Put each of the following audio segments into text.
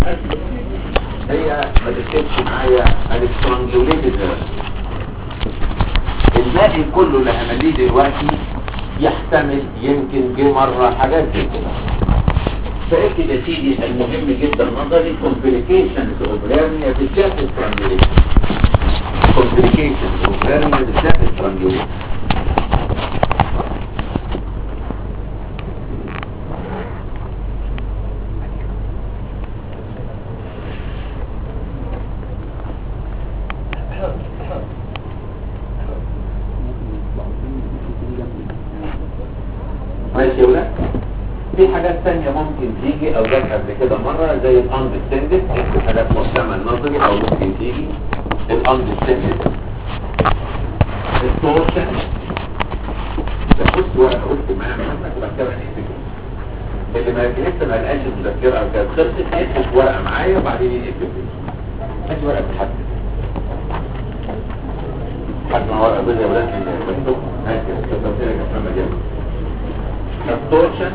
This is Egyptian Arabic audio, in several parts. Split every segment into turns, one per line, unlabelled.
هي ما تكتبش معايا الاسترانجوليتد الباقي كله اللي همليه دلوقتي يحتمل يمكن جه مره حاجات زي كده فاكد يا سيدي المهم جدا نظري complications of hernia بالذات strangulation complications of hernia بالذات strangulation ماشي يا ولاد في حاجات تانية ممكن تيجي او جت قبل كده مرة زي الاندستندد في حاجات محتمل نظري او ممكن تيجي الاندستندد التورشن ده بص ورقة قلت معايا محمد وبعد اللي ما لسه ما لقاش المذكرة او كانت خلصت يكتب ورقة معايا وبعدين يكتب هاتي ورقة تحدد حد مع ورقة بيضاء يا ولاد اللي مكتوب هاتي كتبت لك يا محمد يلا التورشن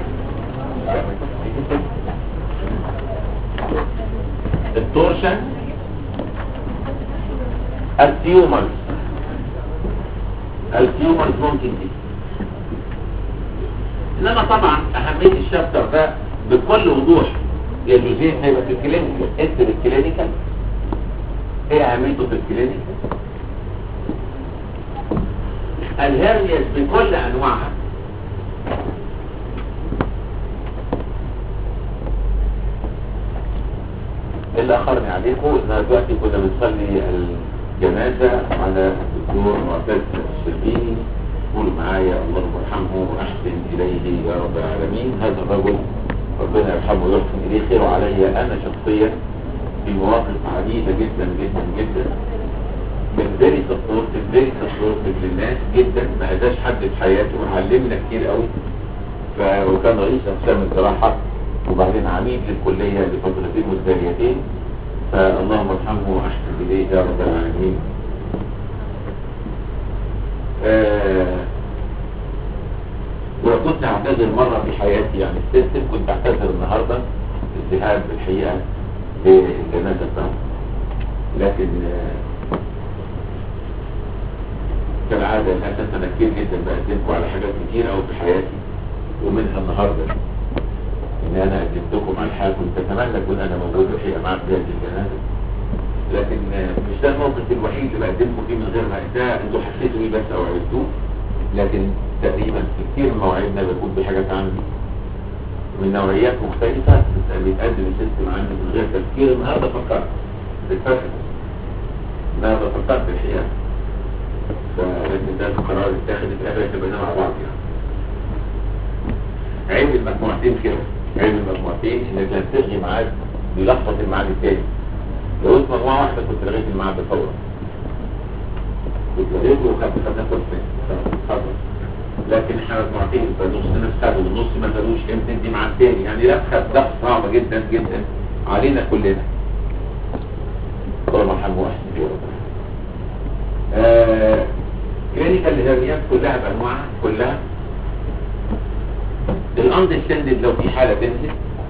التورشن التيومرز التيومرز ممكن دي انما طبعا اهمية الشابتر ده بكل وضوح يا جوزين هيبقى في الكلينيكال اكتب الكلينيكال ايه اهميته في الكلينيكال الهرنياس بكل انواعها اللي اخرني عليكم ان دلوقتي كنا بنصلي الجنازة على الدكتور معتز الشربيني قولوا معايا اللهم ارحمه واحسن اليه يا رب العالمين هذا الرجل ربنا يرحمه ويحسن اليه خيره علي انا شخصيا في مواقف عديدة جدا جدا جدا من فيري سبورتيف فيري سبورتيف للناس جدا ما اذاش حد في حياته وعلمنا كتير قوي ف... وكان رئيس اقسام الجراحه وبعدين عميد للكلية لفترتين متتاليتين فاللهم ارحمه واحسن اليه يا رب العالمين آه ولو كنت اعتذر مرة في حياتي يعني السيستم كنت اعتذر النهاردة الذهاب بالحقيقة للجنازة بتاعته لكن آه كالعادة للأسف أنا كتير جدا بقدمكم على حاجات كتير أوي في حياتي ومنها النهاردة ان انا قدمتكم على الحال كنت اتمنى اكون انا موجود الحقيقه معاك في هذه الجنازه لكن مش ده الموقف الوحيد اللي بقدمكم فيه من غير ما ده انتوا حسيتوا بيه بس او عرفتوه لكن تقريبا في كتير من مواعيدنا بكون بحاجات عندي من نوعيات مختلفة بيتقدم السيستم عندي من غير تفكير النهارده فكرت بالفكر النهارده فكرت الحقيقة فلكن ده القرار اتاخد في الاخر تبقى مع بعض يعني عيب المجموعتين كده عيب المجموعتين انك لما تلغي ميعاد بيلخبط الميعاد التاني لو قلت مجموعه واحده كنت لغيت الميعاد ده فورا كنت لغيته وخدت خدنا فرصه خلاص لكن احنا مجموعتين فنص ناس خدوا والنص ما خدوش امتى دي ميعاد تاني يعني لفخه ضغط صعبه جدا جدا علينا كلنا اللهم ارحمه واحسن يا رب آه كلينيكال هيرنيات كلها بانواعها كلها الاندستندد لو في حالة تنزل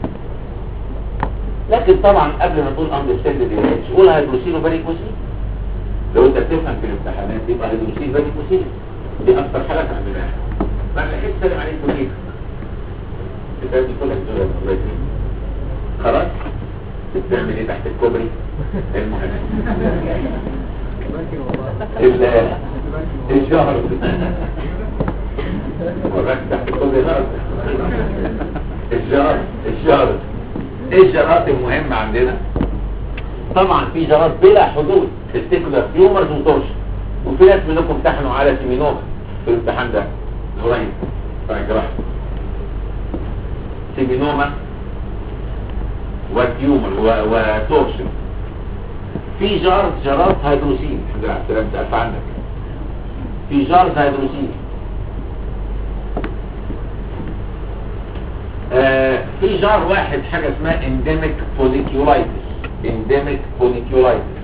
لكن طبعا قبل ما تقول اندستندد تقول هيدروسيل وباريكوسيل لو انت بتفهم في الامتحانات يبقى هيدروسيل باريكوسيل دي اكتر حالات عندنا ما لحقتش سلم عليك كتير الكتاب دي كلها بتقول الله يكرمك خلاص بتعمل ايه تحت الكوبري المهم الجهر وراك تحت الكوبري غلط الجرات الجرات ايه الجرات المهمة عندنا طبعا في جرات بلا حدود تستيكولار تيومرز وتورش وفي ناس منكم امتحنوا على سيمينوما في الامتحان ده قريب فاجراح سيمينوما وتيومر وتورشن في جار جرات هيدروسين الحمد لله على السلامة سألت عنك في جار هيدروسين آه في جار واحد حاجة اسمها endemic folliculitis endemic folliculitis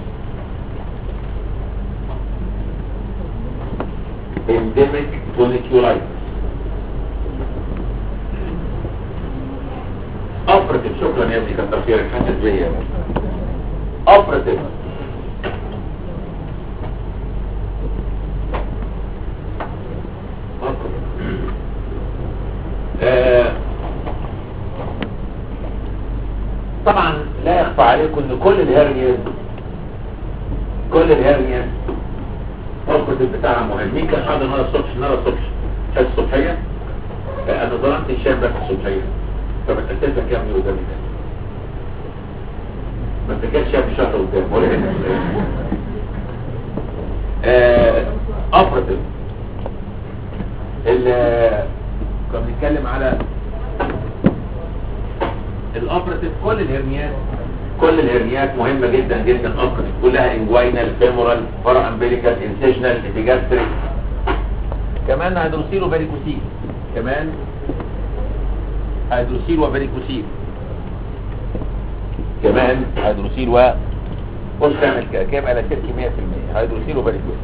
endemic folliculitis اوبراتيف شكرا يا ابني كتر خيرك حاسس بيا اوبراتيف آه، طبعا لا يخفى عليكم ان كل الهرنيا كل الهرنيا الكتب بتاعها مهم مين كان حاضر النهارده الصبح النهارده الصبح كانت الصبحيه آه، انا ظلمت الشام بس الصبحيه فبتأسف لك يا ابني قدامي تاني ما تكادش يا ابني شهر قدام ولا هنا آه اوبراتيف ال كنا بنتكلم على الاوبراتيف كل الهرنيات كل الهرنيات مهمة جدا جدا اوبراتيف كلها انجوينال فيمورال فرع امبليكال انسيشنال ابيجاستريك كمان هيدروسيل وفاريكوسيل كمان هيدروسيل وفاريكوسيل كمان هيدروسيل و بص تعمل كده كام على شركة 100% هيدروسيل وفاريكوسيل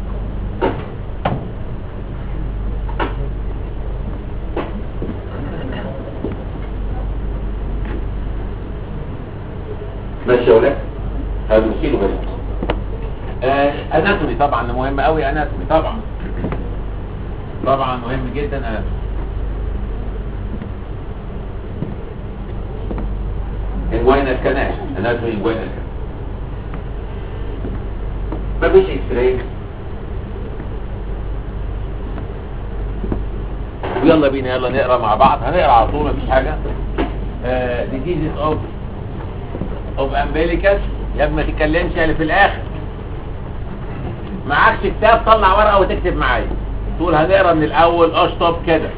ماشي يا ولاد هيدروسيل وفاريكوسيل آه اناتومي طبعا مهم قوي اناتومي طبعا طبعا مهم جدا اناتومي انجوينال كانال اناتومي انجوينال كانال مفيش اكس راي ويلا بينا يلا نقرا مع بعض هنقرا على طول مفيش حاجه ديزيزز اوف اوف امبليكس يا ابني ما تتكلمش اللي في الاخر معكش كتاب طلع ورقه وتكتب معايا تقول هنقرا من الاول اشطب كده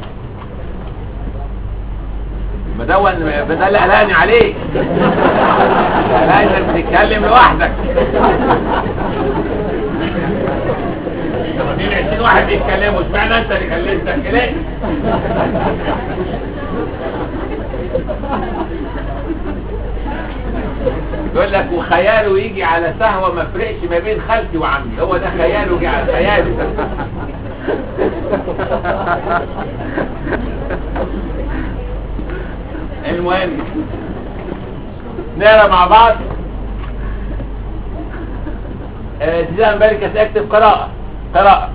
ما ده ده اللي قلقني عليك قلقني انك بتتكلم لوحدك 20 واحد بيتكلموا اشمعنى انت اللي كلمتك ليه يقول لك وخياله يجي على سهوة ما فرقش ما بين خالتي وعمي هو ده خياله يجي على خياله ده المهم نقرا مع بعض ديزاين امريكا تكتب قراءة قراءة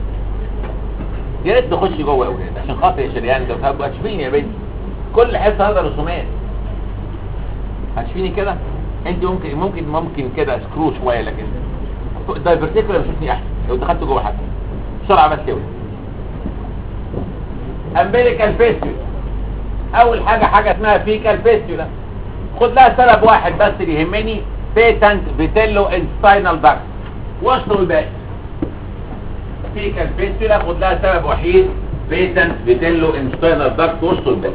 يا ريت تخش جوه يا اولاد عشان خاطر يا شريان ده هتبقى تشوفيني يا بنتي كل حصه هذا رسومات هتشوفيني كده انت ممكن ممكن ممكن كده سكرو شويه لكن الدايفرتيكولا بشوفني احسن لو دخلت جوه حتى بسرعه بس يا ولاد امبليكال فيستيول اول حاجه حاجه اسمها فيكال فيستيولا خد لها سبب واحد بس اللي يهمني بيتنت فيتيلو انستاينال داكت واشطب الباقي فيكال فيستيولا خد لها سبب وحيد بيتنت فيتيلو انستاينال داكت واشطب الباقي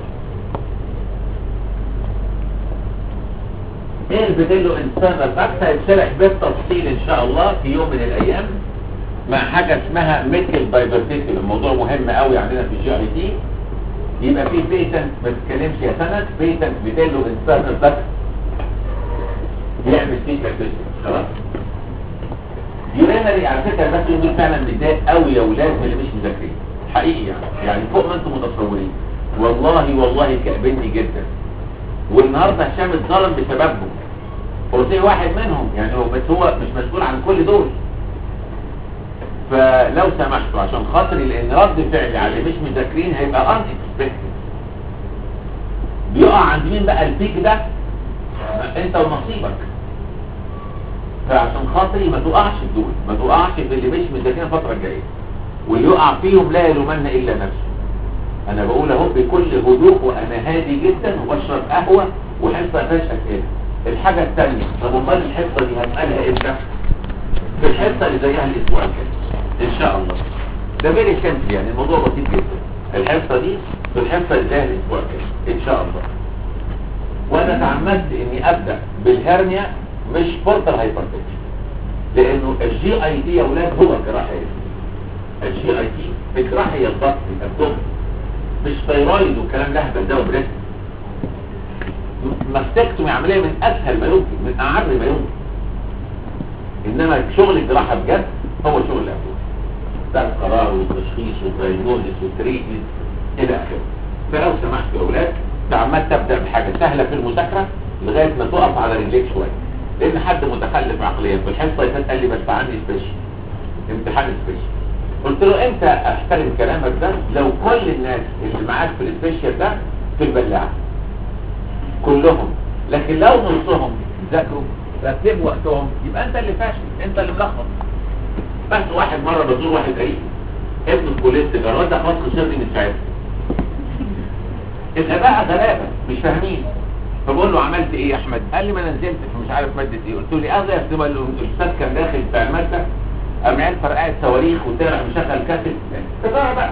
ايه الفيتيلو انستاينال داكت هيتشرح بالتفصيل ان شاء الله في يوم من الايام مع حاجه اسمها ميتل دايفرتيكل الموضوع مهم قوي عندنا في الجي اي تي يبقى في بيتنت ما تتكلمش يا سند بيتنت بيديله انسترنال داكت بيعمل فيكال فيستيول خلاص يورينري على فكره الناس دول فعلا متضايق قوي يا ولاد من اللي مش مذاكرين حقيقي يعني يعني فوق ما انتم متصورين والله والله كأبني جدا والنهارده هشام اتظلم بسببهم فوزي واحد منهم يعني هو بس هو مش مسؤول عن كل دول فلو سمحتوا عشان خاطري لان رد فعلي على اللي مش مذاكرين هيبقى ان اكسبكتد بيقع عند مين بقى البيك ده انت ونصيبك فعشان خاطري ما تقعش في دول ما تقعش في اللي مش مذاكرين الفتره الجايه واللي يقع فيهم لا يلومن الا نفسه انا بقول اهو بكل هدوء وانا هادي جدا وبشرب قهوه وحصه ما فيهاش اسئله الحاجه الثانيه طب امال الحصه دي هسالها امتى في الحصه اللي زيها الاسبوع الجاي ان شاء الله ده فيري سمبل يعني الموضوع بسيط جدا الحصه دي في الحصه اللي زيها الاسبوع الجاي ان شاء الله وانا تعمدت اني ابدا بالهرنيا مش بورتال هايبرتنشن لانه الجي اي تي يا اولاد هو الجراحه الجي اي تي الجراحه هي البطن الابدومن مش ثيرويد وكلام لهبل ده وبريست ماستكتومي عمليه من اسهل ما يمكن من اعر ما يمكن انما شغل الجراحه بجد هو شغل الابدومن ده القرار والتشخيص والدايجنوزيس والتريتمنت الى اخره فلو سمحتوا يا اولاد انت عمال تبدا بحاجه سهله في المذاكره لغايه ما تقف على رجليك شويه لان حد متخلف عقليا في الحصه اللي فاتت قال لي بس عندي سبيشال امتحان سبيشال قلت له امتى احترم كلامك ده لو كل الناس اللي معاك في السبيشال ده في البلاعه كلهم لكن لو نصهم ذاكروا رتبوا وقتهم يبقى انت اللي فاشل انت اللي ملخبط بس واحد مره بزور واحد قريب ابنه في كليه التجاره وانت خلاص خسرني من ساعتها الاباء غلابه مش فاهمين فبقول له عملت ايه يا احمد قال لي ما انا نزلت في مش عارف ماده ايه قلت له اغلى يحسبها الاستاذ كان داخل بتاع الماده قام عيال فرقعت صواريخ وطلع مشغل كاسيت تجاره بقى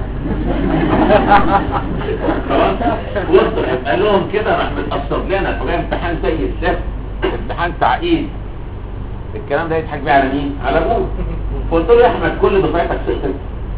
خلاص وصل قال لهم كده راح متقصد لنا فجاء امتحان سيء الزفت امتحان تعقيد الكلام ده يضحك بيه على مين؟ على ابوه قلت له يا احمد كل دفعتك سقطت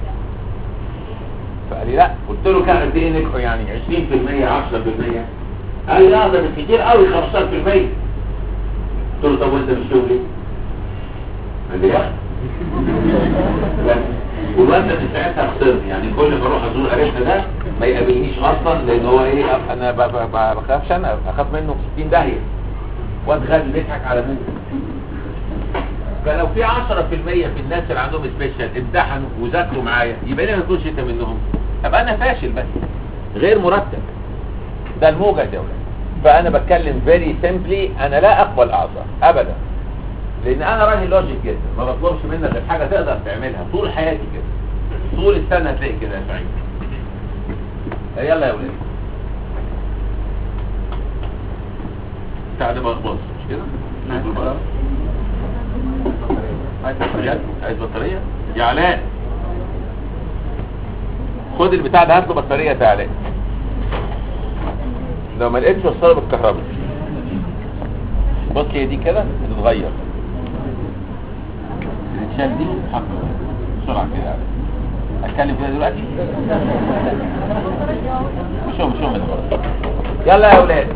فقال لي لا قلت له كان قد ايه نجحوا يعني 20% 10% قال لي لا ده كتير قوي 15% قلت له طب وانت مش شغلي؟ قال لي لا لا والواد ده من ساعتها خسرني يعني كل ما اروح ازور قريبنا ده ما يقابلنيش اصلا لان هو ايه انا ب- ب- ب- بخافش انا اخاف منه في 60 داهيه واد غبي بيضحك على ابوه فلو في 10% في الناس اللي عندهم سبيشال امتحنوا وذاكروا معايا يبقى ليه ما تكونش انت منهم ابقى انا فاشل بس غير مرتب ده الموجة يا ولاد فانا بتكلم فيري سيمبلي انا لا اقبل اعذار ابدا لان انا راجل لوجيك جدا ما بطلبش منك غير حاجه تقدر تعملها طول حياتي كده طول السنه هتلاقي كده يا سعيد يلا يا ولاد بتاع ده بقى باص مش كده؟ شوف الباص. عايز بطاريات عايز بطاريه يا علاء خد البتاع ده هات له بطاريه يا علاء لو ما لقيتش وصله بالكهرباء بص هي دي كده بتتغير الشال دي حط بسرعه كده يا علاء اتكلم فيها دلوقتي مش هو مش هو من خلاص يلا يا اولاد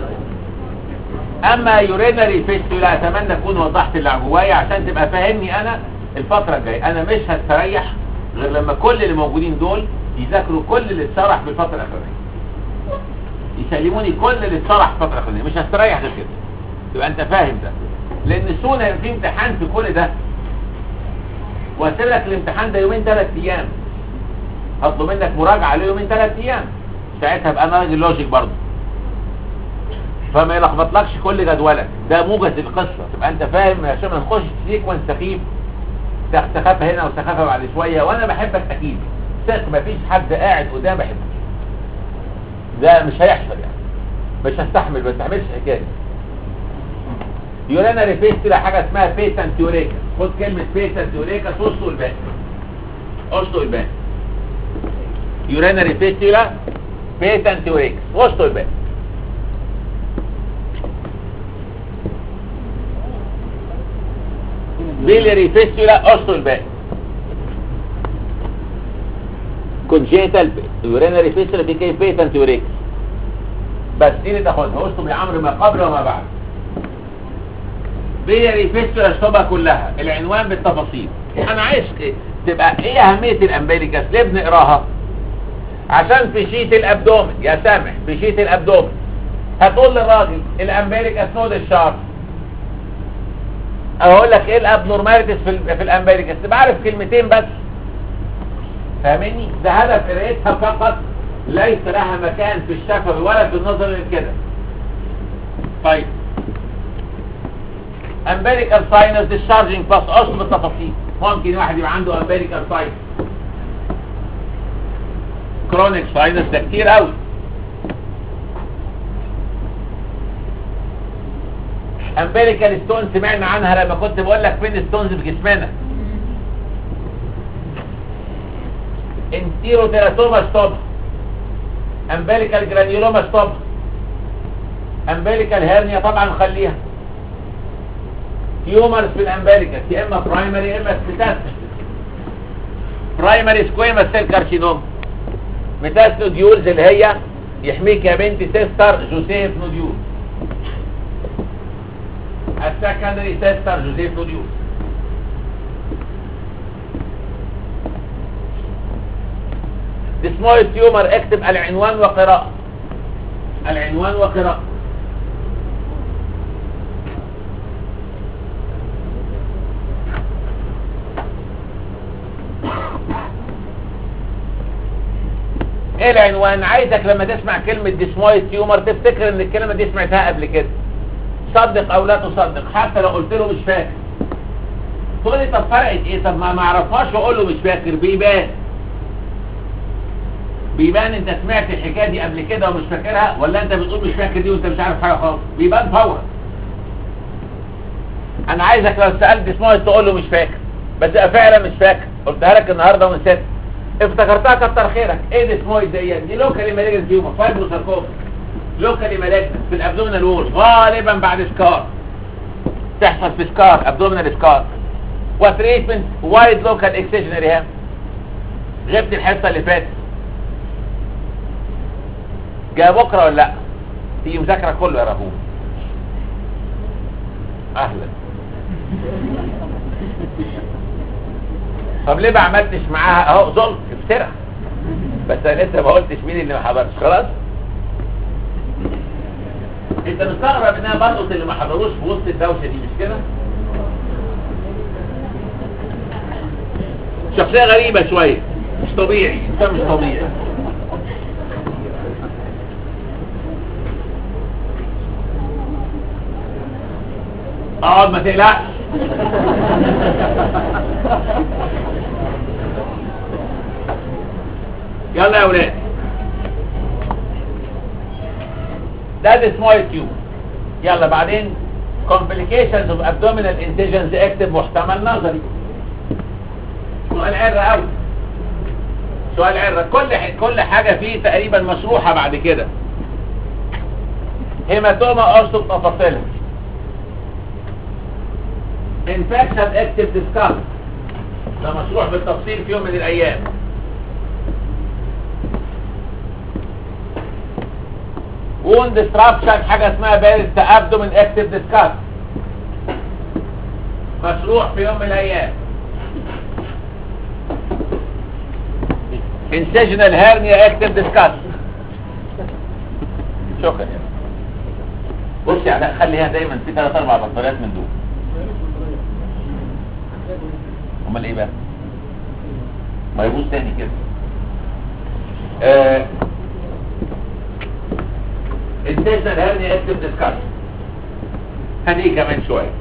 اما يورينري فيستولا اتمنى اكون وضحت اللي جوايا عشان تبقى فاهمني انا الفتره الجايه انا مش هستريح غير لما كل اللي موجودين دول يذاكروا كل اللي اتشرح في الفتره الاخرانيه يسلموني كل اللي اتشرح في الفتره الاخرانيه مش هستريح غير كده يبقى انت فاهم ده لان سونا هيبقى في امتحان في كل ده واسيب لك الامتحان ده يومين ثلاث ايام هطلب منك مراجعه له يومين ثلاث ايام ساعتها ابقى انا راجل لوجيك برضه فما يلخبطلكش كل جدولك ده موجز القصه تبقى انت فاهم عشان ما نخش سيكونس سخيف سخافه هنا وسخافه بعد شويه وانا بحبك اكيد ثق مفيش حد قاعد قدام بحبك ده مش هيحصل يعني مش هستحمل ما استحملش الحكايه يورانا ريفيست حاجه اسمها بيتنت يوريكا خد كلمه بيتنت يوريكا اشطوا الباقي اشطوا الباقي يورانا ريفيستولا بيتنت يوريكا اشطوا الباقي بيليري فيستولا اشطوا الباقي كونجيتال يورينري فيستولا في كيف بيتنت يوريكس بس دي اللي تاخدها اشطب يا عمرو ما قبل وما بعد بيليري فيستولا اشطبها كلها العنوان بالتفاصيل انا عايز إيه؟ تبقى ايه اهميه الامبيليكاس ليه بنقراها عشان في شيت الابدومن يا سامح في شيت الابدومن هتقول للراجل الامبيليكاس نود الشارب اقول لك ايه الابنورماليتيز في ال في الامبيريكس تبقى عارف كلمتين بس فاهمني ده هدف قرايتها فقط ليس لها مكان في الشفوي ولا في النظر كده طيب امبيريكال ساينس ديشارجنج باس اصل بالتفاصيل ممكن واحد يبقى عنده امبيريكال ساينس كرونيك ساينس ده كتير قوي امبيريكال ستون سمعنا عنها لما كنت بقول لك فين ستونز في جسمنا انتيرو تيراتوما ستوب امبيريكال جرانيولوما ستوب امبيريكال هيرنيا طبعا خليها تيومرز في الامبيريكال يا اما برايمري يا اما ميتاستاسيس برايمري سكويما سيل كارسينوم ميتاس نوديولز اللي هي يحميك يا بنتي سيستر جوزيف نوديول السكندري سيستر جوزيف نوديول ديسمويد تيومر اكتب العنوان وقراءة
العنوان وقراءة ايه العنوان عايزك لما تسمع كلمة ديسمويد تيومر تفتكر ان الكلمة دي سمعتها قبل كده صدق او لا تصدق حتى لو قلت له مش فاكر تقول لي طب فرقت ايه طب ما معرفهاش واقول له مش فاكر بيبان بيبان انت سمعت الحكايه دي قبل كده ومش فاكرها ولا انت بتقول مش فاكر دي وانت مش عارف حاجه خالص بيبان فورا انا عايزك لو سالت اسمه تقول له مش فاكر بس أبقى فعلا مش فاكر قلتها لك النهارده ونسيت افتكرتها كتر خيرك ايه دي اسمه دي دي لوكالي مالجنس تيومر فايبروساركوما لوكالي مالجنس في الابدومينال وول غالبا بعد سكار تحصل في سكار ابدومينال سكار وتريتمنت وايد لوكال اكسجن ريهام غبت الحصه اللي فاتت جاء بكره ولا لا تيجي مذاكره كله يا رهوب اهلا طب ليه ما عملتش معاها اهو ظلم افترى بس انا لسه ما قلتش مين اللي ما حضرش خلاص انت مستغرب انها بلقط اللي ما حضروش في وسط الدوشه دي مش كده شخصيه غريبه شويه مش طبيعي انت مش طبيعي اقعد ما تقلقش يلا يا ولاد ده السمول تيوب يلا بعدين complications of abdominal incisions اكتب محتمل نظري سؤال عرة قوي سؤال عرة كل ح- كل حاجة فيه تقريبا مشروحة بعد كده هيماتوما ارسل تفاصيلها انفكشن اكتب ديسكاس ده مشروح بالتفصيل في يوم من الايام ووند ديسترابشن حاجه اسمها بارد ابدومين اكتب ديسكاس مشروع في يوم من الايام انسجنال هيرنيا اكتب ديسكاس شكرا بص يا علاء خليها دايما في ثلاث اربع بطاريات من دول امال ايه بقى ما يبوظ تاني كده آه انتشنا الهرني اكتب ديسكاس هدي كمان شوية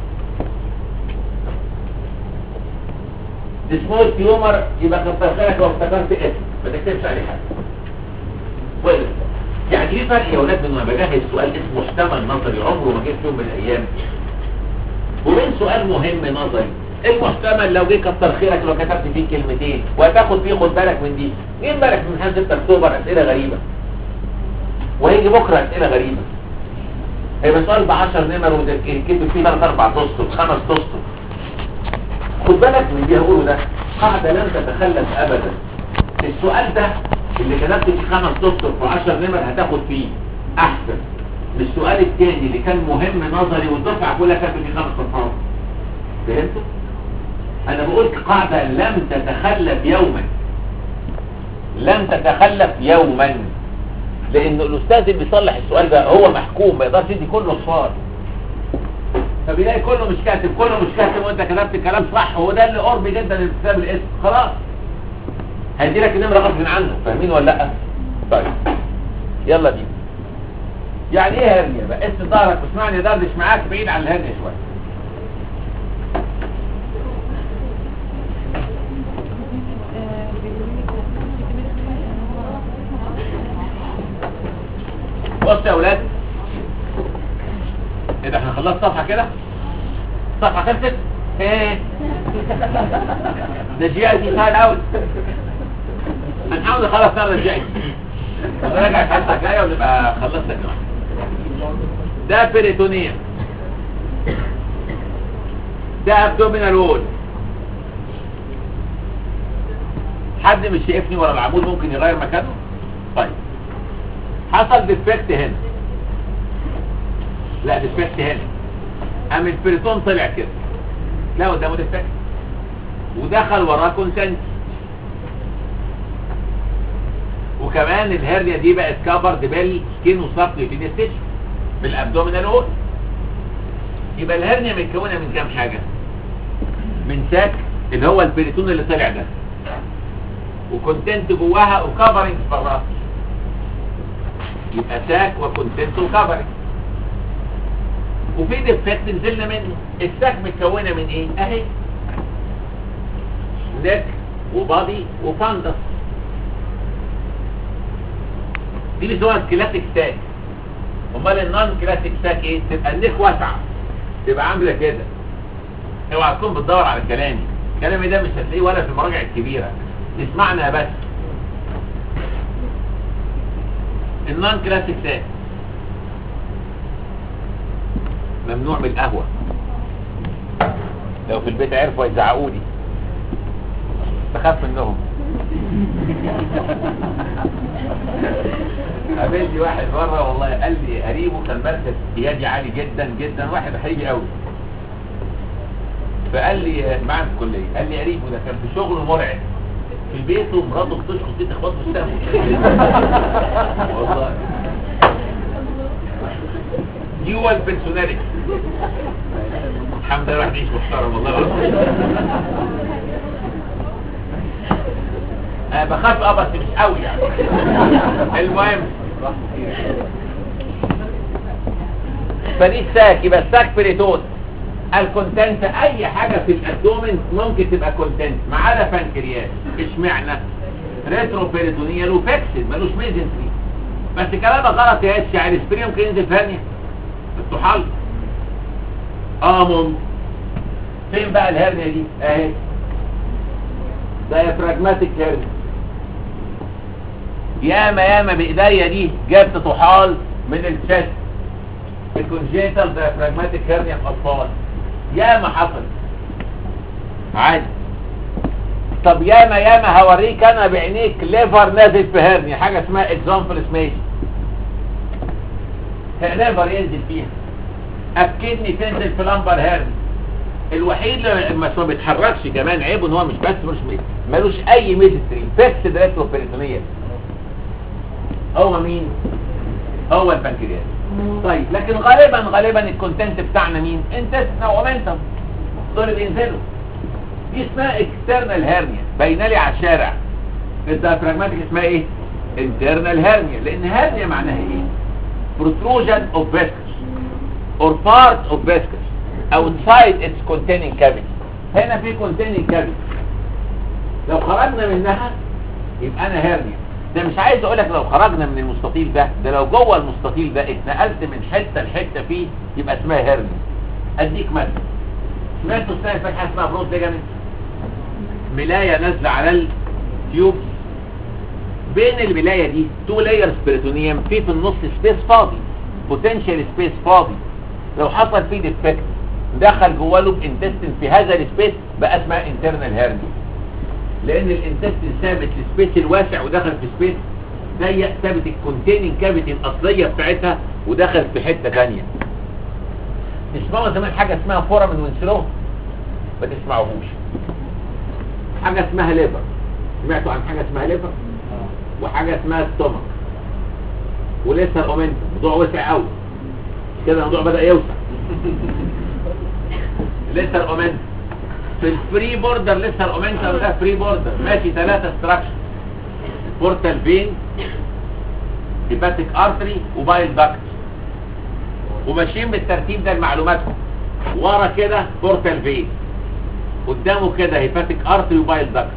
سمول تيومر يبقى كتر خيرك لو افتكرت اسم ما تكتبش عليه حاجة كويس يعني ايه فرق يا ولاد من ما بجهز سؤال اسمه محتمل نظري عمره ما جه في يوم من الايام وبين سؤال مهم نظري المحتمل لو جه كتر خيرك لو كتبت فيه كلمتين وهتاخد فيه خد بالك من دي جه امبارح من امتحان 6 اكتوبر اسئله غريبه وهيجي بكره اسئله غريبه هيبقى سؤال ب 10 نمر وكتب فيه 3 4 تسطر 5 تسطر خد بالك من اللي هقوله ده قاعده لن تتخلف ابدا السؤال ده اللي كتبت فيه 5 تسطر في 10 نمر هتاخد فيه احسن من السؤال الثاني اللي كان مهم نظري والدفعه كلها كانت فيه خمس صفحات فهمتوا؟ انا بقول قاعدة لم تتخلف يوما لم تتخلف يوما لان الاستاذ اللي بيصلح السؤال ده هو محكوم ما يقدرش يدي كله صفار فبيلاقي كله مش كاتب كله مش كاتب وانت كتبت الكلام صح وهو ده اللي قرب جدا لكتاب الاسم خلاص هدي لك النمره غصب عنه فاهمين ولا لا طيب يلا بينا يعني ايه هرنيا بقى اسم ظهرك واسمعني دردش معاك بعيد عن الهرنيا شويه بص يا اولاد ايه ده احنا خلصنا صفحه كده صفحه خلصت ايه ده جي دي سهل قوي هنحاول نخلص النهارده الجاي نراجع الحصه الجايه ونبقى خلصنا النهارده ده بيريتونيا ده ابدومينال وول حد مش شايفني ورا العمود ممكن يغير مكانه طيب حصل ديفكت هنا لا ديفكت هنا قام البريتون طلع كده لا قدامه ديفكت ودخل وراه كونسنت وكمان الهرنيا دي بقت كفرد بالسكين وسبكيوتينيوس تيشو بالابدومينال وول يبقى الهرنيا متكونه من كام حاجه من ساك اللي هو البريتون اللي طلع ده وكونتنت جواها وكفرنج براها يبقى ساك وكونتنت وكفرنج وفي ديفكت نزلنا منه الساك متكونه من ايه اهي نك وبادي وفاندس دي بيسموها الكلاسيك ساك امال النون كلاسيك ساك ايه تبقى النك واسعه تبقى عامله كده اوعى تكون بتدور على كلامي كلامي ده مش هتلاقيه ولا في المراجع الكبيره تسمعنا بس النون كلاسيك ساك ممنوع من القهوه لو في البيت عرفوا يزعقوا لي بخاف منهم قابلني واحد مره والله قال لي قريبه كان مركز قيادي عالي جدا جدا واحد حقيقي قوي فقال لي معاه في الكليه قال لي قريبه ده كان في شغله مرعب في بيته مراته بتشخص دي تخبط في السقف والله دي هو البرسوناليتي الحمد لله الواحد يعيش محترم والله العظيم انا بخاف اه بس مش قوي يعني المهم فدي الساك يبقى الساك بريتون الكونتنت اي حاجه في الابدومن ممكن تبقى كونتنت ما عدا بانكرياس اشمعنى ريترو بيريتونيال وفاكسد ملوش ميزنتري بس كلامك غلط يا اتش يعني السبري ممكن ينزل ثانيه الطحال اه ممكن فين بقى الهرنيه دي اهي دايفراجماتيك هرنيه ياما ياما بايديا دي جبت طحال من الشست الكونجيتال دايفراجماتيك هرنيا في اطفال ياما حصل عادي طب ياما ياما هوريك انا بعينيك ليفر نازل في هرنيا حاجه اسمها اكزامبل سميش ليفر ينزل فيها اكدني تنزل في لمبر هرني الوحيد اللي ما ما بيتحركش كمان عيبه ان هو مش بس مش مي- ملوش اي ميزتري فيكس ريترو بيريتونيال هو مين هو البنكرياس طيب لكن غالبا غالبا الكونتنت بتاعنا مين انتستنا ومنتم دول بينزلوا دي اسمها اكسترنال هيرنيا باينه لي على الشارع الدايفراجماتيك اسمها ايه انترنال هيرنيا لان هيرنيا معناها ايه protrusion of viscous or part of viscous outside its containing cavity هنا في containing cavity لو خرجنا منها يبقى انا هيرنيا ده مش عايز اقول لك لو خرجنا من المستطيل ده ده لو جوه المستطيل ده اتنقلت من حته لحته فيه يبقى اسمها هيرنيا اديك مثل سمعتوا السنه اللي فاتت حاجه اسمها برود ليجامنت ملايه نازله على التيوب بين الملايه دي تو لايرز بريتونيوم في في النص سبيس فاضي بوتنشال سبيس فاضي لو حصل فيه ديفكت دخل جوه لوب انتستين في هذا السبيس بقى اسمها انترنال هيرنيا لان الانتستين ثابت السبيس الواسع ودخل في سبيس ضيق ثابت الكونتيننج كافيتي الاصليه بتاعتها ودخل في حته ثانيه تسمعوا زمان حاجه اسمها فورامين وينسلو ما تسمعوهوش حاجه اسمها ليفر سمعتوا عن حاجه اسمها ليفر وحاجه اسمها ستومك ولسه الاومنتم الموضوع وسع قوي كده الموضوع بدا يوسع لسه الاومنتم في الفري بوردر لسه الاومنتم ده فري بوردر ماشي ثلاثه ستراكشر بورتال فين هيباتيك ارتري وبايل داكت وماشيين بالترتيب ده لمعلوماتكم ورا كده بورتال فين قدامه كده هيباتيك ارتري وبايل داكت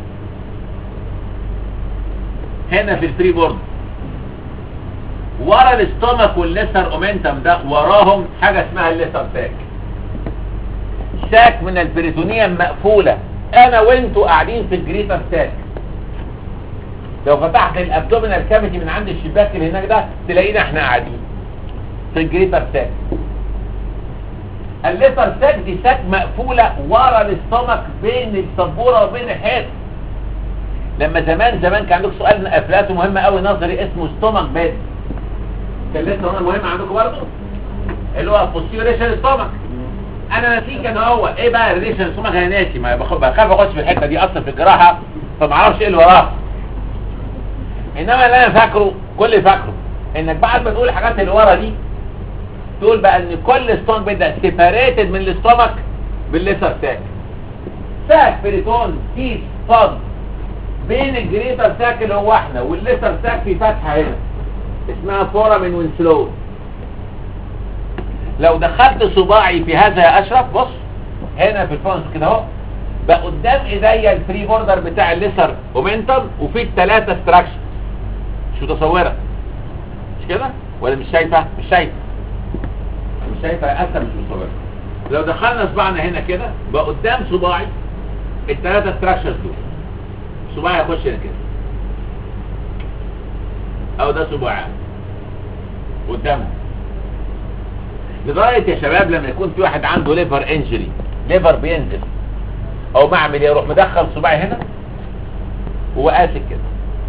هنا في الفري بورد ورا الاستومك والليسر اومنتم ده وراهم حاجه اسمها الليسر ساك ساك من البريتونيوم مقفوله انا وانتوا قاعدين في الجريتر ساك لو فتحت الابدومينال كافيتي من عند الشباك اللي هناك ده تلاقينا احنا قاعدين في الجريتر ساك الليتر ساك دي ساك مقفوله ورا الاستومك بين السبوره وبين الحيط لما زمان زمان كان عندكم سؤال من افلاته مهمه قوي نظري اسمه ستومك بيد كان لسه هنا مهم عندكم برضه اللي هو بوستيريور ريشن ستومك انا ناسيه كان هو ايه بقى الريشن ستومك انا ناسي ما بخ- بخاف اخش في الحته دي اصلا في الجراحه فما اعرفش ايه اللي وراها انما اللي انا فاكره كل اللي فاكره انك بعد ما تقول الحاجات اللي ورا دي تقول بقى ان كل ستون بيبدا سيباريتد من الاستومك بالليسر ساك ساك بريتون كيس صد بين الجريتر ساك اللي هو احنا والليسر ساك في فتحه هنا اسمها فورامين وينسلون لو دخلت صباعي في هذا يا اشرف بص هنا في الفونس كده اهو بقى قدام ايديا الفري بوردر بتاع الليسر اومنتم وفي الثلاثه ستراكشر مش متصوره مش كده ولا مش شايفه مش شايفه مش شايفه اسهل مش متصوره لو دخلنا صباعنا هنا كده بقى قدام صباعي الثلاثه ستراكشرز دول صباعي هيخش هنا كده او ده صباعي قدامه لغايه يا شباب لما يكون في واحد عنده ليفر انجري ليفر بينزل او معمل يروح مدخل صباعي هنا وقاسك كده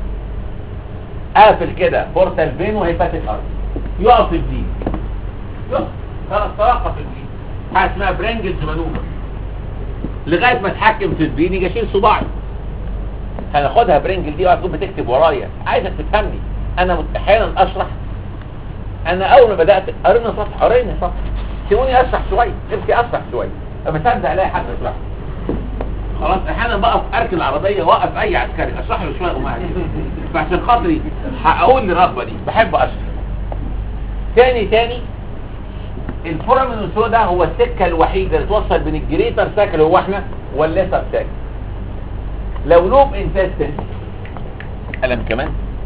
قافل كده بورتال فين وهيباتيك ارض يقف البليد يقف خلاص توقف البليد حاجه اسمها برينجلز مانوفر لغايه ما اتحكم في البليد يجي اشيل صباعي هناخدها برينجل دي وهتكون بتكتب ورايا عايزك تفهمني انا مت- احيانا اشرح انا اول ما بدات قرينا صفحه قرينا صفحه سيبوني اشرح شويه نفسي اشرح شويه اما تصدق الاقي حد يشرح خلاص احيانا بقف اركن العربيه واقف اي عسكري اشرح له شويه وما فعشان خاطري هقول الرغبه دي بحب اشرح تاني تاني الفورامين ده هو السكه الوحيده اللي توصل بين الجريتر ساك اللي هو احنا والليسر ساك لو لوب انتستن قلم كمان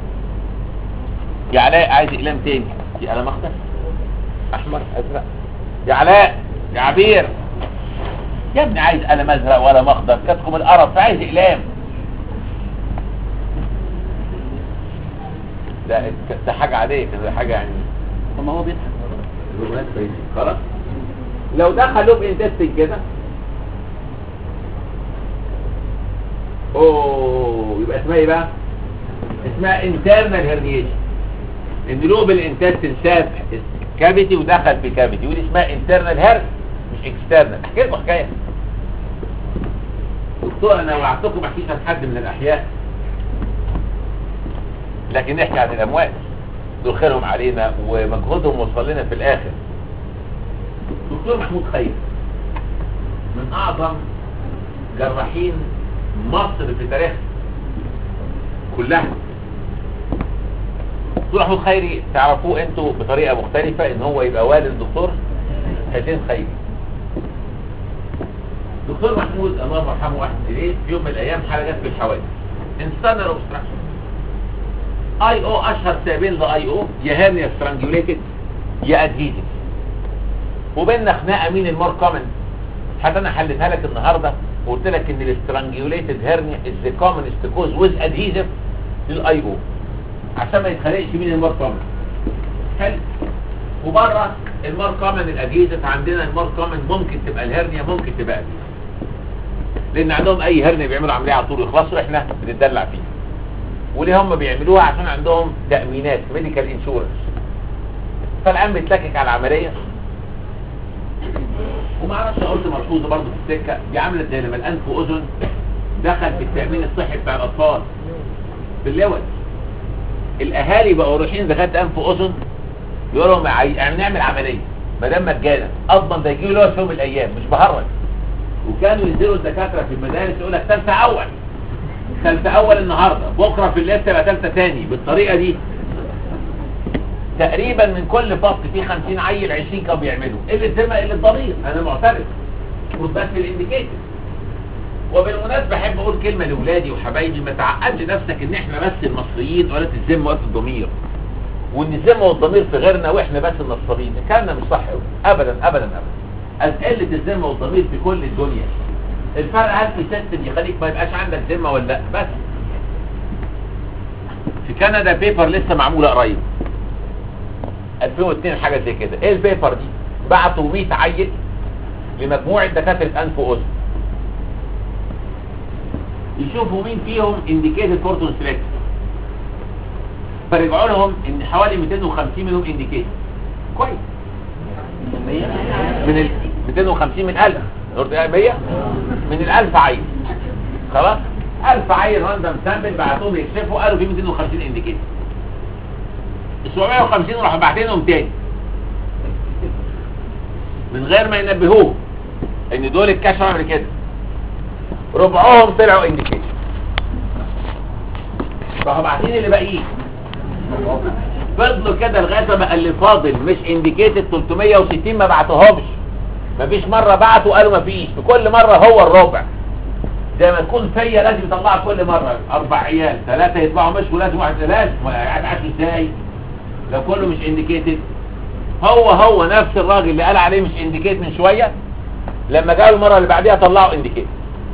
يا علاء عايز اقلام تاني في قلم اخضر احمر ازرق يا علاء يا عبير يا ابني عايز قلم ازرق ولا اخضر كاتكم القرف عايز اقلام ده ده حاجه عاديه كده حاجه يعني
طب ما هو بيضحك
الهرمونات كويسين خلاص لو دخل لوب انتستين كده اوه يبقى اسمها ايه بقى اسمها انترنال هيرنيشن ان لوب الانتستين ساب كافيتي ودخل في كافيتي ودي اسمها انترنال هيرن مش اكسترنال احكي لكم حكايه دكتور انا وعدتكم ما احكيش عن حد من الاحياء لكن نحكي عن الاموات دول خيرهم علينا ومجهودهم وصل لنا في الاخر دكتور محمود خير من اعظم جراحين مصر في تاريخها كلها دكتور محمود خيري تعرفوه انتوا بطريقه مختلفه ان هو يبقى والد الدكتور حسين خيري دكتور محمود الله يرحمه واحد اليه في يوم من الايام حاجه جت في الحوادث انستنر اوبستراكشن اي او اشهر سببين لاي او يا هيرنيا سترانجوليتد يا ادهيزيف وبيننا خناقه مين المور كومن حتى انا حلتها لك النهارده وقلت لك ان الاسترانجوليتد هيرنيا از ذا كومنست كوز ويز ادهيزيف للاي او عشان ما يتخلقش مين المور كومن حلو وبره المور كومن الادهيزيف عندنا المور كومن ممكن تبقى الهرنيا ممكن تبقى ادهيزيف لان عندهم اي هرنيا بيعملوا عمليه على طول يخلصوا احنا بنتدلع فيه وليه هم بيعملوها عشان عندهم تأمينات ميديكال انشورنس فالآن بيتلكك على العملية وما اعرفش قلت ملحوظة برضه في السكة دي عملت زي لما الأنف وأذن دخل في التأمين الصحي بتاع الأطفال باللوز الأهالي بقوا رايحين دكاترة أنف وأذن يقولوا لهم عاي- يعني نعمل عملية ما دام مجانا أضمن ده يجيله لوز في يوم من الأيام مش بهرج وكانوا ينزلوا الدكاترة في المدارس يقول لك ثالثة أول ثالثة أول النهاردة بكرة في الليل تبقى ثالثة تاني بالطريقة دي تقريبا من كل فصل فيه 50 عيل 20 كانوا بيعملوا اللي الذمة اللي الضمير أنا معترف بس الانديكيتور وبالمناسبة أحب أقول كلمة لأولادي وحبايبي ما تعقدش نفسك إن إحنا بس المصريين ولا الذمة ولا الضمير وإن الذمة والضمير في غيرنا وإحنا بس النصابين الكلام ده مش صح أوي أبدا أبدا أبدا أز قلة الذمة والضمير في كل الدنيا الفرق هل في سيستم يخليك ما يبقاش عندك ذمه ولا لا بس في كندا بيبر لسه معموله قريب 2002 حاجه زي كده ايه البيبر دي بعتوا 100 عيل لمجموعه دكاتره انف واذن يشوفوا مين فيهم انديكيتد فورتون سيلكت فرجعوا لهم ان حوالي 250 منهم انديكيتد كويس من ال 250 من 1000 قلت ايه 100 من ال 1000 عيل خلاص 1000 عيل راندم سامبل بعتوهم يكشفوا قالوا في 250 انديكيتور ال 750 راحوا باعتينهم تاني من غير ما ينبهوه ان دول اتكشفوا قبل كده ربعهم طلعوا انديكيتور راحوا باعتين اللي باقيين فضلوا كده لغايه ما بقى اللي فاضل مش انديكيتد 360 ما بعتهمش مفيش مره بعتوا قالوا مفيش في كل مره هو الربع زي ما تكون فيا لازم يطلعها كل مره اربع عيال ثلاثه يطلعوا مش ولازم واحد لازم هتعشوا ازاي لو كله مش انديكيتد هو هو نفس الراجل اللي قال عليه مش انديكيت من شويه لما جاء المره اللي بعديها طلعوا انديكيت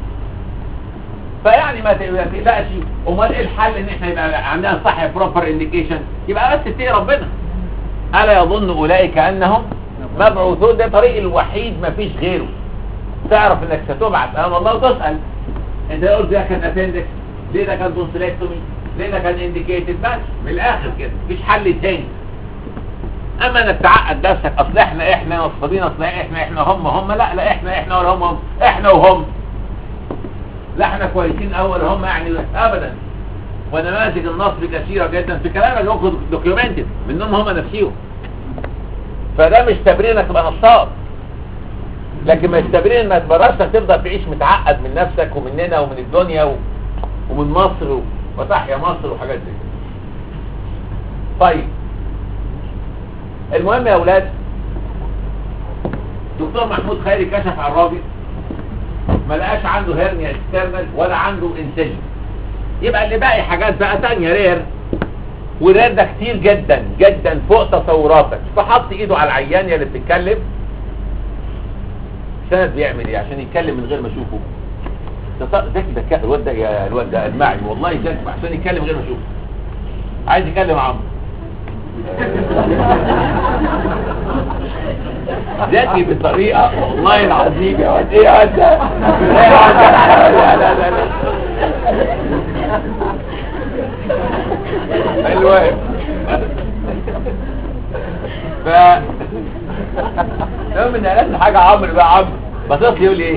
فيعني ما تقلقش امال ايه الحل ان احنا يبقى عندنا صح بروبر انديكيشن يبقى بس تتقي ربنا الا يظن اولئك انهم مبعوثون ده الطريق الوحيد ما فيش غيره تعرف انك ستبعث امام الله وتسال انت قلت ده كان ابندكس ليه ده كان تونسيلكتومي ليه ده كان انديكيتد بس من الاخر كده مفيش حل تاني اما انك تعقد نفسك اصل احنا احنا نصابين اصل احنا احنا هم هم لا لا احنا احنا ولا هم هم احنا وهم لا احنا كويسين اول هم يعني ابدا ونماذج النصب كثيره جدا في كلامك دوكيومنتد منهم هم نفسيهم فده مش تبرير انك تبقى نصاب لكن مش تبرير انك براسك تفضل تعيش متعقد من نفسك ومننا ومن الدنيا و... ومن مصر و... وتحيا مصر وحاجات زي كده طيب المهم يا اولاد دكتور محمود خيري كشف على الراجل ما لقاش عنده هيرنيا اكسترنال ولا عنده انسجن يبقى اللي باقي حاجات بقى تانية رير ورير ده كتير جدا جدا فوق تصوراتك فحط ايده على العيان اللي بتتكلم سند بيعمل ايه عشان يتكلم من غير ما اشوفه ده ذكي ذكاء الواد ده يا الواد ده المعي والله ذكي عشان يتكلم من غير ما اشوفه عايز يكلم عمرو ذكي بطريقة والله العظيم يا واد ايه يا واد ده؟ ايه يا واد ده؟ لا لا لا لا المهم ف المهم ان قالت حاجة عمرو بقى عمرو بصيت لي يقول لي ايه؟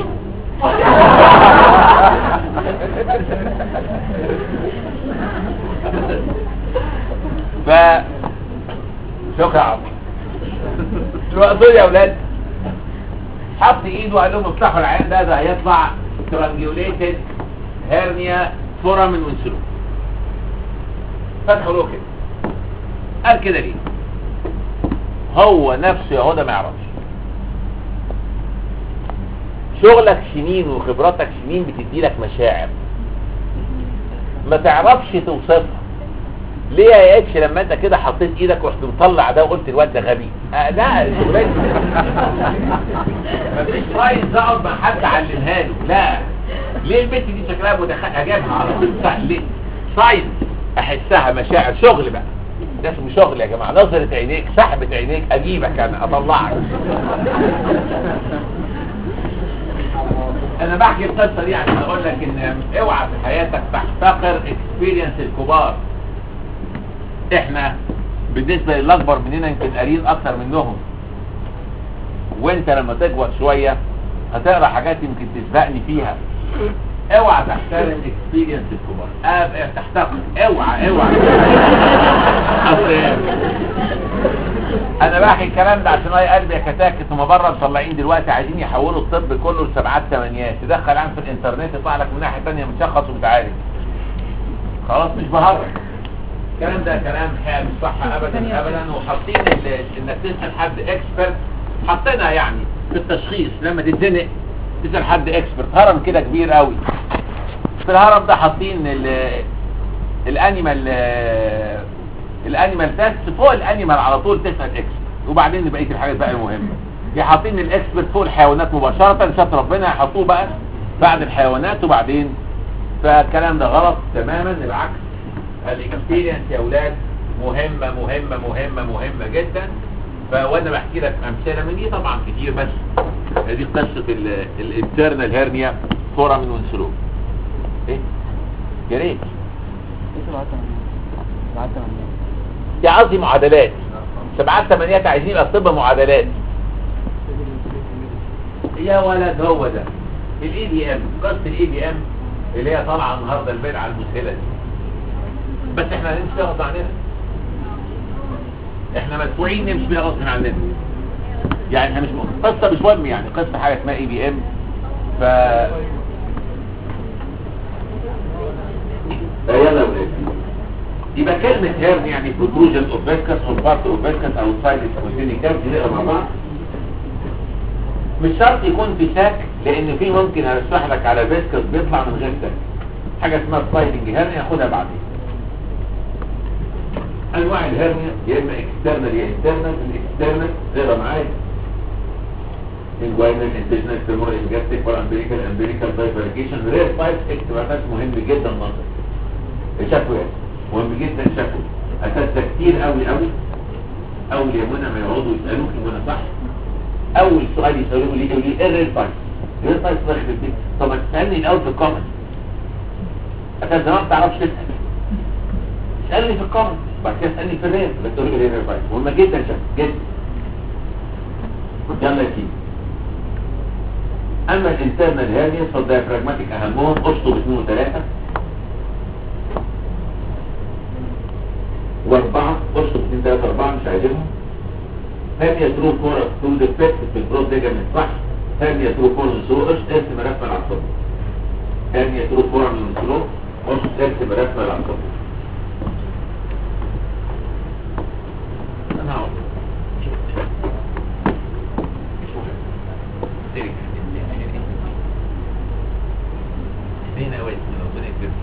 ف شكرا يا عمرو دول يا اولاد حط ايده قال لهم افتحوا العيان ده ده هيطلع ترانجيوليتد هيرنيا فورامين وانسلوم فتحوا له كده قال كده ليه هو نفسه يا هدى ما يعرفش شغلك سنين وخبراتك سنين بتدي لك مشاعر ما تعرفش توصفها ليه يا اتش لما انت كده حطيت ايدك ورحت مطلع ده وقلت الواد ده غبي آه لا شغلانه مفيش ساينس اقعد مع حد علمها له لا ليه البنت دي شكلها متخ اجابها على طول ليه ساينس احسها مشاعر شغل بقى ده اسمه شغل يا جماعه نظره عينيك سحبه عينيك اجيبك انا اطلعك انا بحكي القصه دي عشان اقول لك ان اوعى في حياتك تحتقر اكسبيرينس الكبار احنا بالنسبة للاكبر مننا يمكن قاريين اكتر منهم وانت لما تكبر شوية هتقرا حاجات يمكن تسبقني فيها اوعى تحترم اكسبيرينس الكبار اه تحتقر اوعى اوعى انا بحكي الكلام ده عشان اي قلبي يا كتاكت هما بره مطلعين دلوقتي عايزين يحولوا الطب كله لسبعات ثمانيات تدخل عن في الانترنت يطلع لك من ناحيه ثانيه متشخص ومتعالج خلاص مش بهرج الكلام ده كلام حقيقة مش صح ابدا ابدا وحاطين انك تسال حد اكسبرت حاطينها يعني في التشخيص لما تتزنق تسال حد اكسبرت هرم كده كبير قوي في الهرم ده حاطين الانيمال الانيمال تيست فوق الانيمال على طول تسال اكسبرت وبعدين بقيه الحاجات بقى المهمه حاطين الاكسبرت فوق الحيوانات مباشره شاط ربنا يحطوه بقى بعد الحيوانات وبعدين فالكلام ده غلط تماما بالعكس الاكسبيرينس يا اولاد مهمة مهمة مهمة مهمة جدا وانا بحكي لك امثله من دي طبعا كتير بس دي قصه الانترنال هيرنيا فورا من وانسلوب ايه يا ريت يا قصدي معادلات سبعات ثمانيات عايزين يبقى الطب معادلات يا ولد هو ده الاي بي ام قصه الاي بي ام اللي هي طالعه النهارده البدعه المسهله دي بس احنا هنمشي غصب عننا احنا مدفوعين نمشي بيها غصب عننا يعني احنا مش م... قصه مش مهم يعني قصه حاجه اسمها اي بي ام ف
يلا يا ولاد
يبقى كلمة هيرن يعني protrusion of viscous or part of viscous outside the spontaneous cavity نقرا مع بعض مش شرط يكون في ساك لان في ممكن اشرح لك على فيسكس بيطلع من غير ساك حاجة اسمها سلايدنج هيرنيا خدها بعدين انواع الهرنيا يا اما اكسترنال يا انترنال الاكسترنال نقرا معايا الجوينال انتجنال فيمورال انجاستيك والامبريكال امبريكال دايفركيشن رير تايب اكتباحات مهم جدا نظر الشكوى مهم جدا شكوى اساس ده كتير قوي قوي اول يا منى ما يقعدوا يسالوك يا منى صح اول سؤال يسالوه ليه يقول لي ايه الرير تايب الرير تايب ده يخرب بيك طب ما تسالني الاول في الكومنت اساس زمان ما بتعرفش تسال اسالني في الكومنت بعد كده اسالني في الرير بس تقول لي ايه الرير تايب مهمه جدا شكوى جدا يلا يا سيدي اما الانترنال هيرنيا فالديافراجماتيك اهمهم اشطب اثنين وثلاثة واربعة اشطب اثنين ثلاثة اربعة مش عايزينهم هيرنيا ترو كورس تو ديفكت في البروز ليجامنت صح هيرنيا ترو كورس سو اش ارس مرسمة العصب هيرنيا ترو كورس سو اش ارس مرسمة العصب انا هقول هنا وين ربنا يكرمك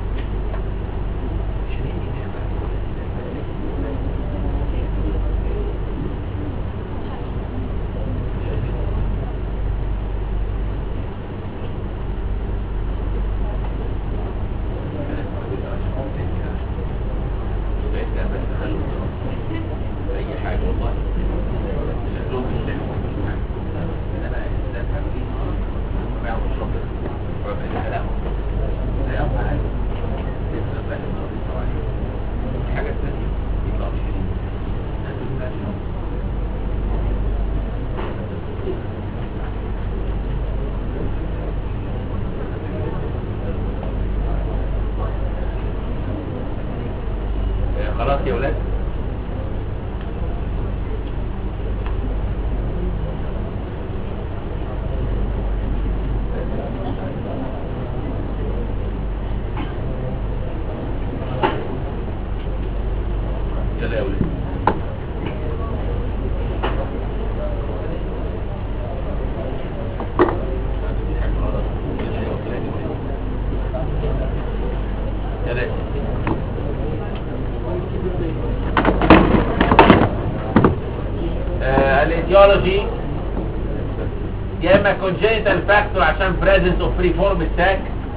اي حاجه والله شكلهم مش حلو انا بقى الانسان حبيبي ما يعرفش ربنا ربنا كلامه لا يقع عليه يسلم بقى النار الصواريخ الحاجة الثانية يطلع شيرين هاتوا الناس يوم آه، خلاص يا ولاد يلا يا ولاد يلا يا سيدي. آه، الايديولوجي يا اما congenital factor عشان presence of free form sac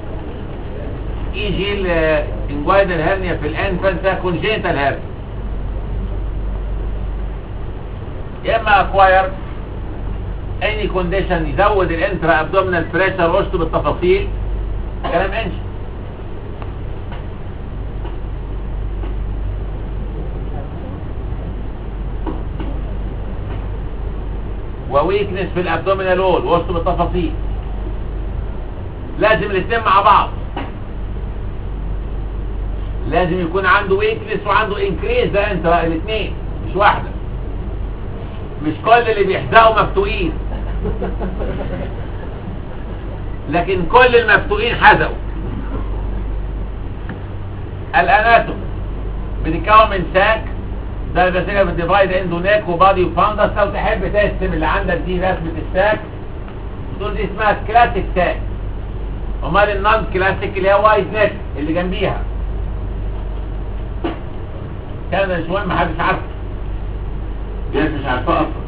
يجي الانجويدال هرنيا في الانفانت ده congenital hernia يا اما acquired any condition يزود الانترا ابدومينال بريشر واشطب بالتفاصيل كلام انشا وويكنس في الابدومينال وول وسط بالتفاصيل لازم الاثنين مع بعض لازم يكون عنده ويكنس وعنده انكريز ده انت الاثنين مش واحده مش كل اللي بيحزقوا مفتوقين لكن كل المفتوقين حزقوا الاناتوم بتتكون من ساك ده البسيجة بالديفايد اندو نيك وبادي وفاندس لو تحب تقسم اللي عندك دي رسمة الساك تقول دي اسمها كلاسيك ساك امال النون كلاسيك اللي هي وايد نيك اللي جنبيها كان ده مش مهم محدش عارفه في ناس مش عارفاه اصلا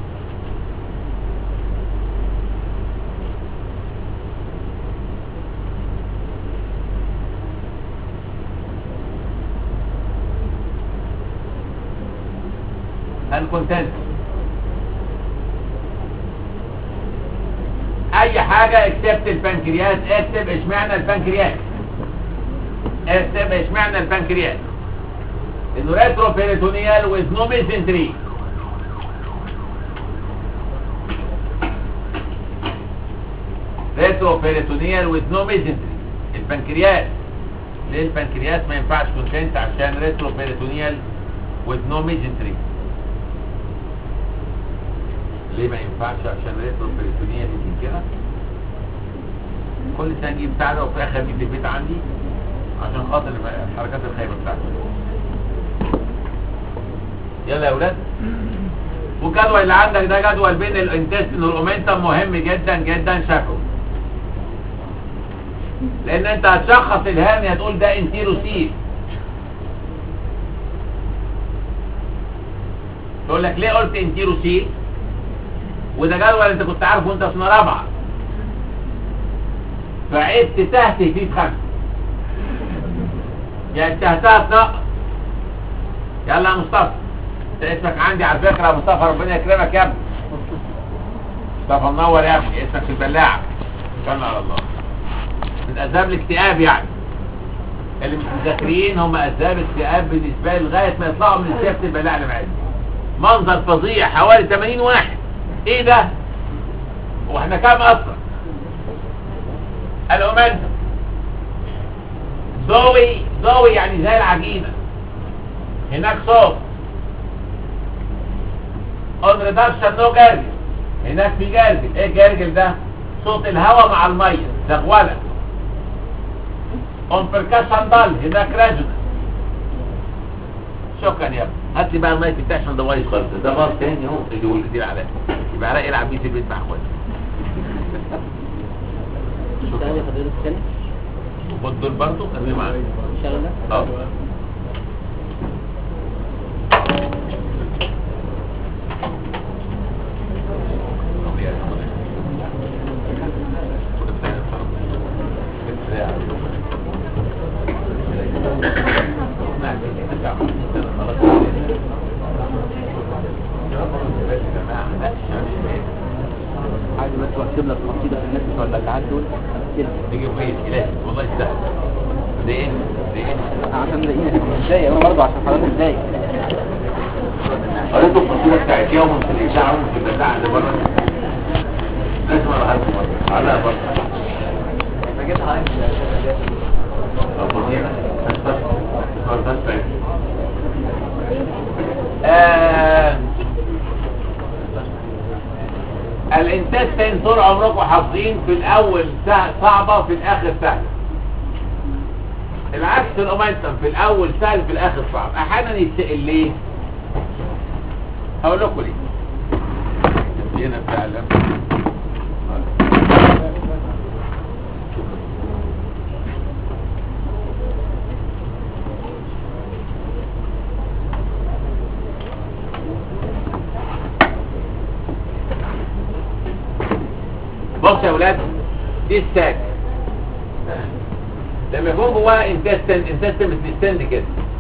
الكونتنت اي حاجة اكتبت البنكرياس اكتب اشمعنى البنكرياس اكتب اشمعنى البنكرياس انه ريترو بيريتونيال with no mesentery ريترو بيريتونيال with no mesentery البنكرياس ليه البنكرياس ما ينفعش كونتنت عشان ريترو بيريتونيال with no mesentery ليه ما ينفعش عشان ريترو بيريتونيال كده كل سنه اجيب بتاع ده وفي الاخر اجيب البيت عندي عشان خاطر الحركات الخايبه بتاعتي يلا يا اولاد والجدول اللي عندك ده جدول بين الانتستين والاومنتم مهم جدا جدا شكله لان انت هتشخص الهرني هتقول ده انتيروسيل تقول لك ليه قلت انتيروسيل وده جدول انت كنت عارفه وانت في سنه رابعه فعيب تتهته فيه بخمسه يعني انتهتها تنقص يلا يا مصطفى انت اسمك عندي على فكره يا مصطفى ربنا يكرمك يا ابني مصطفى منور يا ابني اسمك في البلاعه كان على الله من اسباب الاكتئاب يعني اللي مش مذاكرين هم اسباب اكتئاب بالنسبه لي لغايه ما يطلعوا من سياسه البلاعه اللي معانا منظر فظيع حوالي 80 واحد ايه ده واحنا كام اصلا الاومنتم ضوي ضوي يعني زي العجينه هناك صوت اون ريدكشن نو جرجل هناك في جرجل ايه جرجل ده صوت الهواء مع الميه زغوله اون بركشن ضل هناك ريجونال شكرا يا ابني هات لي بقى المايك بتاعي عشان ده بايظ خالص ده باظ تاني اهو اللي يقول كتير عليا يبقى علاء يلعب بيه في البيت مع اخواتي
ثانية فضيلة الثاني
خد دول برضه خليه معاك
الشغل ده
اه
عادي بس واكتب لك قصيدة في الناس بتوع البلاعات دول امثلة
تيجي كويس إلهي والله يستاهل زين زين
عشان نلاقينا ازاي انا برضه عشان حضرتك ازاي
قريتوا القصيدة بتاعت يوم في الإذاعة ويوم في البلاعة اللي بره لازم أروح لكم مرة على بره
بجيبها
أو فضيلة بس بس بس
آه الانتستين طول عمركم حافظين في الاول سه- صعبة وفي الاخر سهلة العكس الاومنتم في الاول سهل في الاخر صعب احيانا يتسأل ليه هقول لكم ليه هنا فعلا بص يا ولاد دي الساك لما يكون جواها انتستن انتستن بتستند كده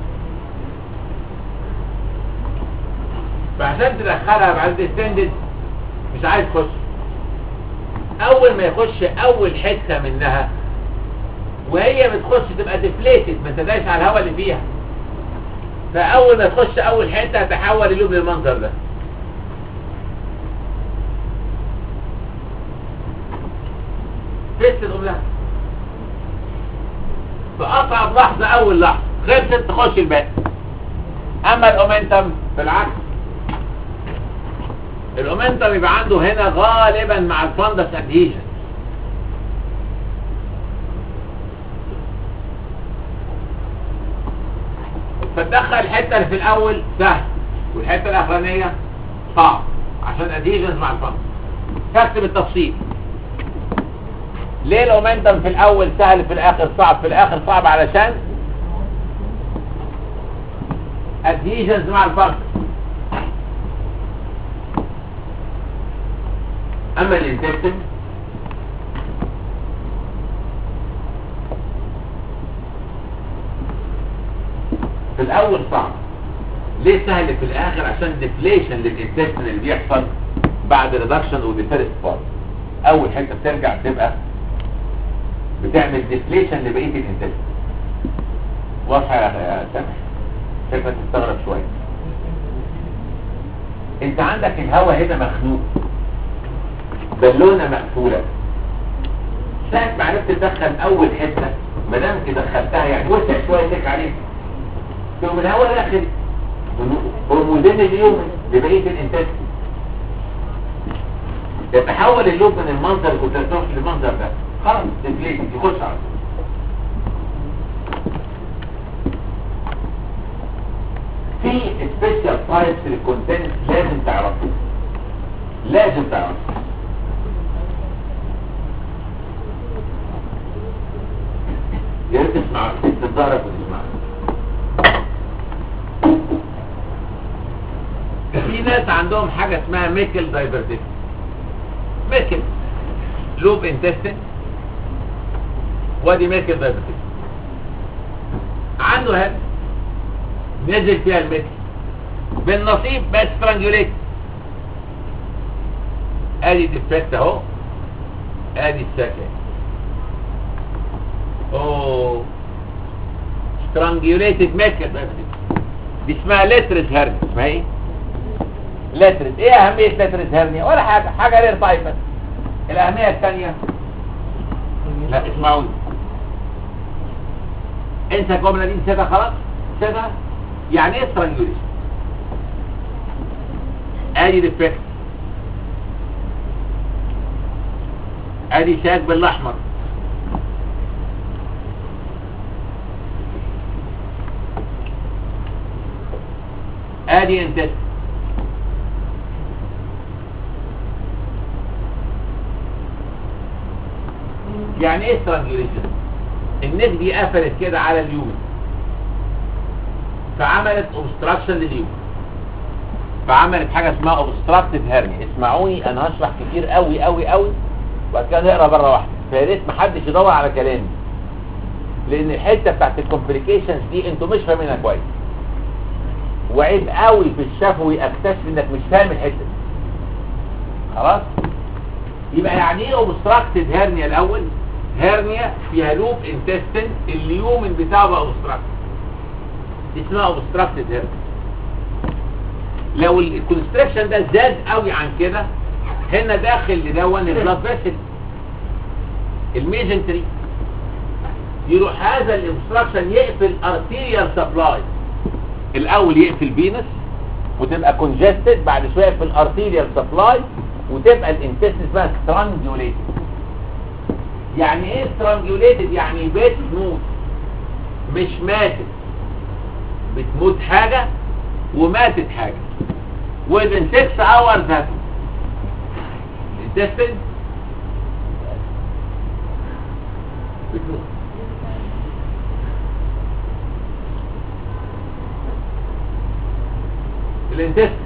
فعشان تدخلها بعد الستندد مش عايز تخش اول ما يخش اول حته منها وهي بتخش تبقى ديفليتد ما تداش على الهواء اللي فيها فاول ما تخش اول حته هتحول اليوم للمنظر ده فيست تقوم لها فأصعب لحظة أول لحظة خلصت تخش الباقي أما الأومنتم بالعكس الأومنتم يبقى عنده هنا غالبا مع الفندس أدهيشن فتدخل الحتة اللي في الأول سهل والحتة الأخرانية صعب عشان أدهيشنز مع الفندس فاكتب التفصيل ليه الاومنتم في الاول سهل في الاخر صعب في الاخر صعب علشان ادهيجنز مع الفرق
أما الانتستين
في الاول صعب ليه سهل في الاخر عشان ديفليشن للانتستين اللي بيحصل بعد ريدكشن او فيرست بارت اول حته بترجع تبقى بتعمل ديفليشن لبقيه الانتستين واضحه يا سامح شايفك تستغرب شويه انت عندك الهواء هنا مخنوق بالونه مقفوله ساعة ما عرفت تدخل اول حته ما دام انت دخلتها يعني وسع شويه تك عليك تقوم الهواء داخل هرمونين اليوم لبقيه الانتاج يتحول اللوب من المنظر اللي كنت هتروح للمنظر ده خلاص تبليك يخش على طول. في سبيشال تايبس للكونتنت لازم تعرفه لازم تعرفه يا ريت تسمع تتدرب وتسمع في ناس عندهم حاجة اسمها ميكل دايفرتيف ميكل لوب انتستين وادي ميكل دايفرتيف عنده هاد نزل فيها الميكل بالنصيب بس سترانجوليت ادي ديفكت اهو ادي السكن اوه سترانجوليتد ميكل دي اسمها لترز هرني اسمها ايه لترز ايه اهمية لترز هرني ولا حاجة حاجة رير تايب بس الاهمية الثانية لا اسمعوني انسى الجملة دي نسيتها خلاص نسيتها يعني ايه سترانجوليشن ادي ديفكت ادي شاك بالاحمر ادي انتست يعني ايه سترانجوليشن الناس دي قفلت كده على اليوم فعملت اوبستراكشن لليوم فعملت حاجه اسمها اوبستراكتيف هيرني اسمعوني انا هشرح كتير قوي قوي قوي وبعد كده نقرا مره واحده فيا ريت محدش يدور على كلامي لان الحته بتاعت الكومبليكيشنز دي انتوا مش فاهمينها كويس وعيب قوي في الشفوي اكتشف انك مش فاهم الحته دي خلاص يبقى يعني ايه اوبستراكتيف هيرنيا الاول هيرنيا فيها لوب انتستين اليومن بتاعه بقى اوبستراكتيف اسمها اوبستراكتيف هيرنيا لو الكونستريكشن ده زاد قوي عن كده هنا داخل لدون البلاد فيسل الميزنتري يروح هذا الاوبستراكشن يقفل ارتيريال سبلاي الاول يقفل فينس وتبقى كونجستد بعد شويه يقفل ارتيريال سبلاي وتبقى الانتستين اسمها سترانجوليتد يعني ايه سترانجوليتد يعني بتموت مش ماتت بتموت حاجة وماتت حاجة within 6 hours هتموت الانتستين بتموت الانتستين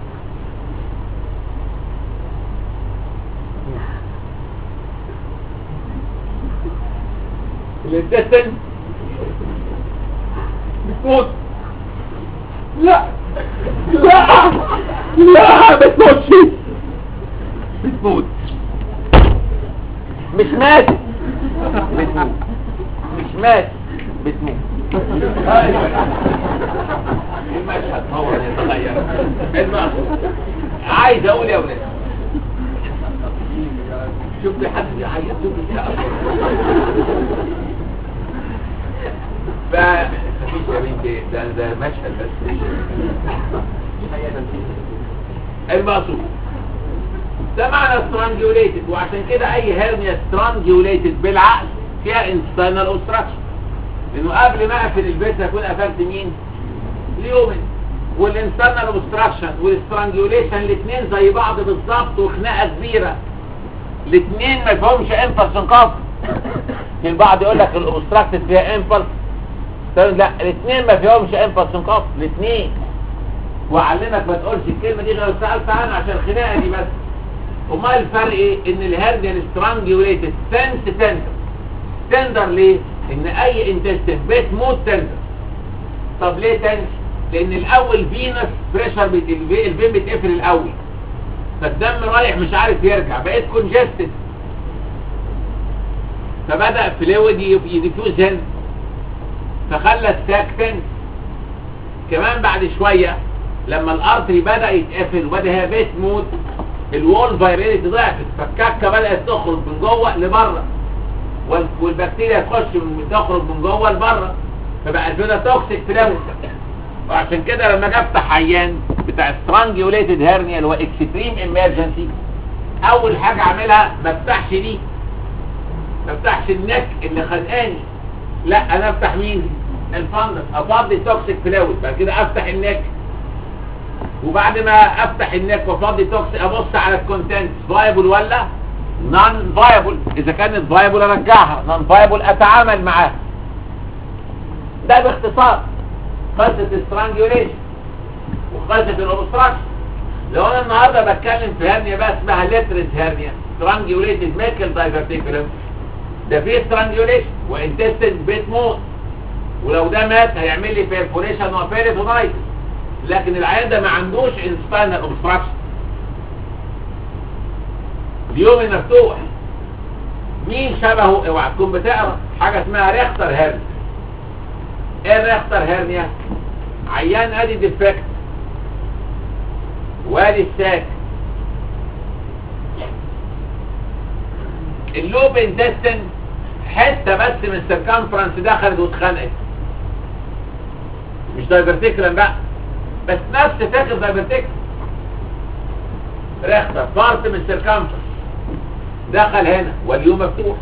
الانتستين بتموت لا لا لا بتموتش بتموت مش ماتت بتموت مش ماتت بتموت المشهد هو يتغير المقصود عايز اقول يا ولاد شوف لي حد يعيط شوف لي ف مفيش يا بنتي ده ده مشهد بس المقصود ده معنى سترانجوليتد وعشان كده اي هرنيا سترانجوليتد بالعقل فيها انسترنال اوبستراكشن لانه قبل ما اقفل البيت هكون قفلت مين اليومن والانسترنال اوبستراكشن والسترانجوليشن الاثنين زي بعض بالظبط وخناقه كبيره الاثنين ما فيهمش امبلس انقاذ في البعض يقول لك الاوبستراكتد فيها امبلس لا الاثنين ما فيهمش امبلس انقاذ الاثنين واعلمك ما تقولش الكلمه دي غير سالت عنها عشان الخناقه دي بس امال الفرق ايه ان الهرنيا السترانجوليتد سنس تندر تندر ليه ان اي انتستين بتموت تندر طب ليه تنس لان الاول فينس بريشر بت... الفين بيتقفل الاول فالدم رايح مش عارف يرجع بقيت كونجستد فبدا فلويد يديفيوز هنا فخلى الساك تنس كمان بعد شويه لما الارتري بدا يتقفل وبدا هي بتموت الوول فايريلتي ضعفت فالكعكه بدات تخرج من جوه لبره وال- والبكتيريا تخش من تخرج من جوه لبره فبقى الفينا توكسيك فلويد وعشان كده لما اجي افتح عيان بتاع سترانجيوليتد هيرنيا اللي هو اكستريم امرجنسي اول حاجه اعملها ما افتحش دي ما افتحش النك اللي خانقاني لا انا افتح مين الفندس افضي توكسيك فلويد بعد كده افتح النك وبعد ما افتح النك وافضي توكسيك ابص على الكونتنت فايبل ولا نون فايبل اذا كانت فايبل ارجعها نون فايبل اتعامل معاها ده باختصار قصه السترانجيوليشن وقصه الاوبستراكشن لو انا النهارده بتكلم في هرنيا بقى اسمها ليترس هرنيا سترانجيوليتد ميكل دايفرتيكولم ده فيه سترانجيوليشن وانتستين بتموت ولو ده مات هيعمل لي بيرفوريشن وبيريتونايتس لكن العيان ده ما عندوش انسبانال اوبستراكشن اليوم المفتوح مين شبهه اوعى تكون بتقرا حاجه اسمها ريختر هرنيا ايه الريختر هرنيا عيان ادي ديفكت وادي الساك اللوب انتستن حته بس من السيركمفرنس دخلت واتخنقت مش دايفرتيكلم بقى بس نفس فكره دايفرتيكلم ريختر بارت من السيركمفرنس دخل هنا واليوم مفتوح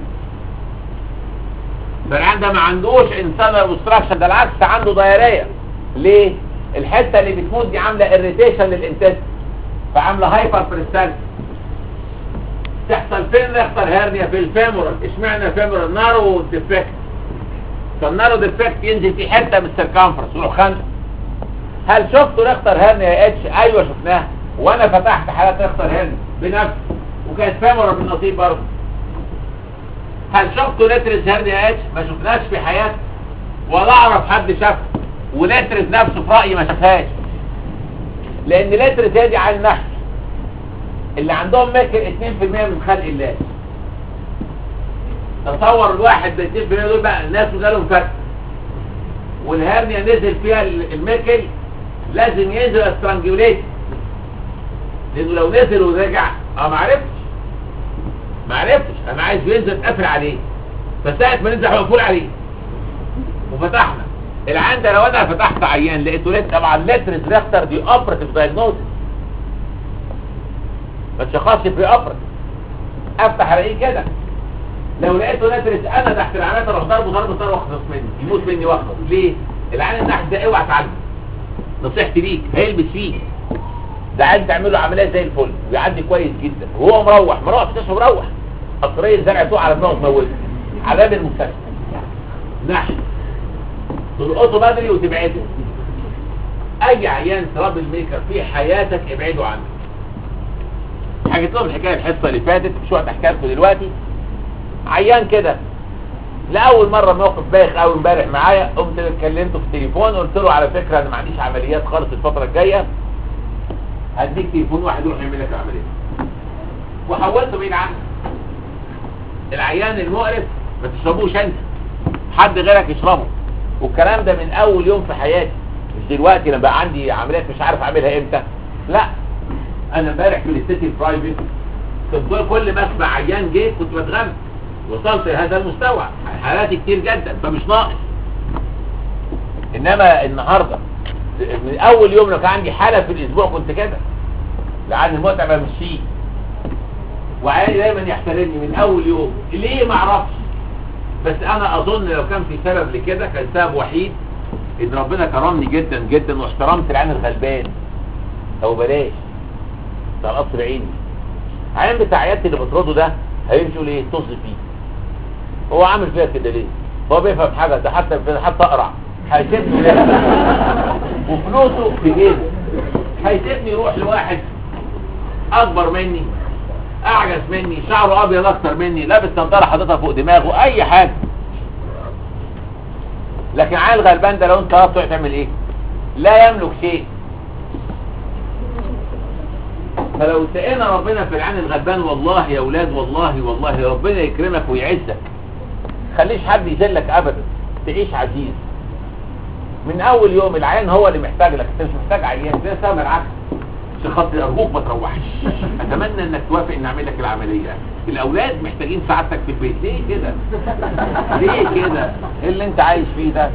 فالعيان ده ما عندوش انسان اوبستراكشن ده العكس عنده ضياريه ليه الحته اللي بتموت دي عامله اريتيشن للانتست فعامله هايبر بريستال تحصل فين ريختر هيرنيا في الفيمورال اشمعنى فيمورال نارو ديفكت فالنارو ديفكت ينزل في حته من السيركمفرنس يروح خانقه هل شفتوا ريختر هيرنيا يا اتش ايوه شفناها وانا فتحت حالات ريختر هيرنيا بنفسي وكانت فيمورال في النصيب برضه هل شفتوا لترس هيرنيا يا اتش ما شفناش في حياتي ولا اعرف حد شافها ولترس نفسه في رايي ما شافهاش لان لترس هي دي على النحس اللي عندهم ماكر 2% من خلق الله تصور الواحد ب 2% دول بقى الناس جالهم فتح والهرنيا نزل فيها ال- الماكل لازم ينزل استرانجيوليت لانه لو نزل ورجع اه ما عرفتش ما عرفتش انا عايز ينزل اتقفل عليه فساعة ما ننزل مقفول عليه وفتحنا العيان ده لو انا فتحت عيان لقيته لت طبعا لترس ريختر دي اوبراتيف دايجنوستس ما تشخصش بري اوبراتيف افتح الاقيه كده لو لقيته لترس انا تحت العمليات اروح ضربه ضربه طار واخلص مني يموت مني واخلص ليه؟ العيان النحس ده اوعى تعالجه نصيحتي ليك هيلبس فيك ده عايز تعمل له عمليه زي الفل ويعدي كويس جدا وهو مروح مروح في المستشفى مروح قطريه الزرع تقع على دماغه تموته على باب المستشفى نحس تلقطه بدري وتبعده اي عيان ترابل ميكر في حياتك ابعده عنه حكيت لهم الحكايه الحصه اللي فاتت مش وقت احكي لكم دلوقتي عيان كده لاول مره موقف بايخ قوي امبارح معايا قمت اتكلمته في التليفون قلت له على فكره انا ما عنديش عمليات خالص الفتره الجايه هديك تليفون واحد يروح يعمل لك العمليه وحولته بعيد عنه العيان المقرف ما تشربوش انت حد غيرك يشربه والكلام ده من اول يوم في حياتي مش دلوقتي لما بقى عندي عمليات مش عارف اعملها امتى لا انا امبارح في الاستيتي البرايفت كنت كل ما اسمع عيان جه كنت بتغم وصلت لهذا المستوى حالاتي كتير جدا فمش ناقص انما النهارده من اول يوم لو كان عندي حاله في الاسبوع كنت كده لعن المتعب امشيه وعيالي دايما يحترمني من اول يوم ليه ما اعرفش بس انا اظن لو كان في سبب لكده كان سبب وحيد ان ربنا كرمني جدا جدا واحترمت العين الغلبان او بلاش بتاع القصر عيني عين بتاع عيادتي اللي بطرده ده هيمشي يقول ايه طز فيه هو عامل فيها كده ليه هو بيفهم حاجه ده حتى حتى اقرع هيسيبني ليه وفلوسه في جيبه هيسيبني يروح لواحد اكبر مني اعجز مني شعره ابيض اكتر مني لابس نضاره حاططها فوق دماغه اي حاجه لكن عيل غلبان ده لو انت طلبته تعمل ايه لا يملك شيء فلو سئنا ربنا في العين الغلبان والله يا اولاد والله والله ربنا يكرمك ويعزك خليش حد يذلك ابدا تعيش عزيز من اول يوم العيان هو اللي محتاج لك انت مش محتاج عيان ده سامر العكس عشان خاطر ارجوك ما تروحش اتمنى انك توافق ان اعمل لك العمليه الاولاد محتاجين سعادتك في البيت ليه كده ليه كده ايه اللي انت عايش فيه ده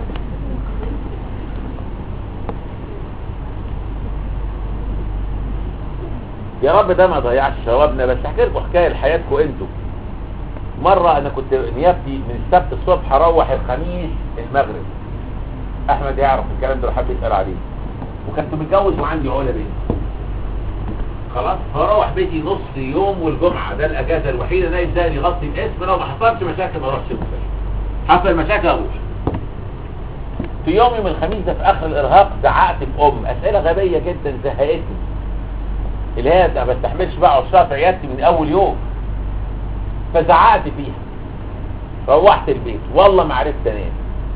يا رب ده ما ضيعش ثوابنا بس احكي لكم حكايه لحياتكم انتوا مره انا كنت نيابتي من السبت الصبح اروح الخميس المغرب احمد يعرف الكلام ده لو حد يسال عليه وكنت متجوز وعندي علا بنت خلاص فاروح بيتي نص يوم والجمعه ده الاجازه الوحيده نايم ده يغطي الاسم لو ما حصلش مشاكل ما اروحش المستشفى حصل مشاكل اروح في يوم يوم الخميس ده في اخر الارهاق زعقت في ام اسئله غبيه جدا زهقتني اللي هي ما بستحملش بقى عشرها في عيادتي من اول يوم فزعقت فيها روحت البيت والله ما عرفت انام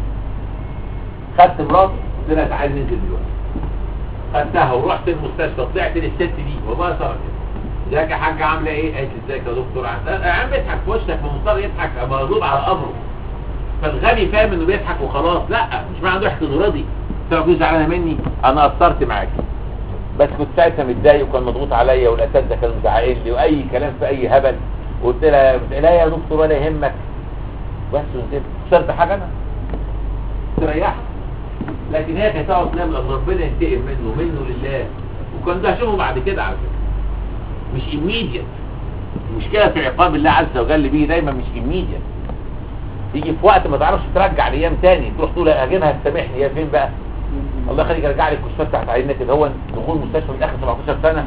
خدت مراتي قلت لها تعالي ننزل دلوقتي خدتها ورحت المستشفى طلعت للست دي والله صار كده ازيك يا حاجه عامله ايه؟ قالت لي ازيك يا دكتور عامله يا عم اضحك في وشك ما مضطر يضحك مغلوب على امره فالغبي فاهم انه بيضحك وخلاص لا مش معنى ضحك انه راضي قلت له زعلانه مني انا قصرت معاك بس كنت ساعتها متضايق وكان مضغوط عليا والاساتذه كانوا مزعقين لي واي كلام في اي هبل وقلت لها لا يا دكتور ولا يهمك بس ونزلت خسرت حاجه انا تريحت لكن هي كانت تقعد تنام لما ربنا ينتقم منه منه لله وكان ده هشوفه بعد كده على فكره مش immediate المشكله في عقاب الله عز وجل بيه دايما مش immediate يجي في وقت ما تعرفش ترجع الايام تاني تروح تقول اجيبها تسامحني هي فين بقى الله يخليك ارجع لي الكشوفات بتاعت عيننا كده هو دخول مستشفى من اخر 17 سنه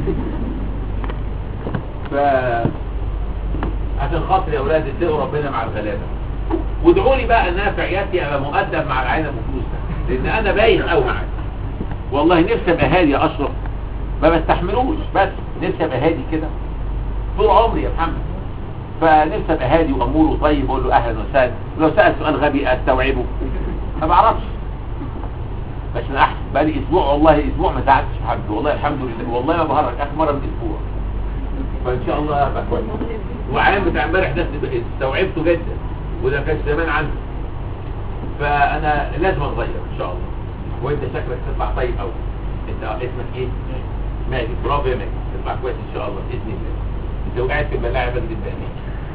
ف عشان خاطر يا اولاد اتقوا ربنا مع الغلابه وادعوا لي بقى ان انا في عيادتي ابقى مؤدب مع العينه بفلوس ده لان انا باين قوي معاك والله نفسي ابقى هادي يا اشرف ما بستحملوش بس نفسي ابقى هادي كده طول عمري يا محمد فنفسي ابقى هادي وامور وطيب اقول له اهلا وسهلا لو سال سؤال غبي استوعبه ما بعرفش بس انا احسن بقى لي اسبوع والله اسبوع ما زعلتش حد والله الحمد لله والله ما بهرج اخر مره من اسبوع فان شاء الله هبقى كويس وعام بتاع امبارح ده استوعبته جدا وده كان زمان عندي فانا لازم اتغير ان شاء الله وانت شكلك تطلع طيب قوي انت اسمك ايه ماجد برافو يا ماجد تطلع كويس ان شاء الله باذن الله انت وقعت في الملاعب بدري البانيه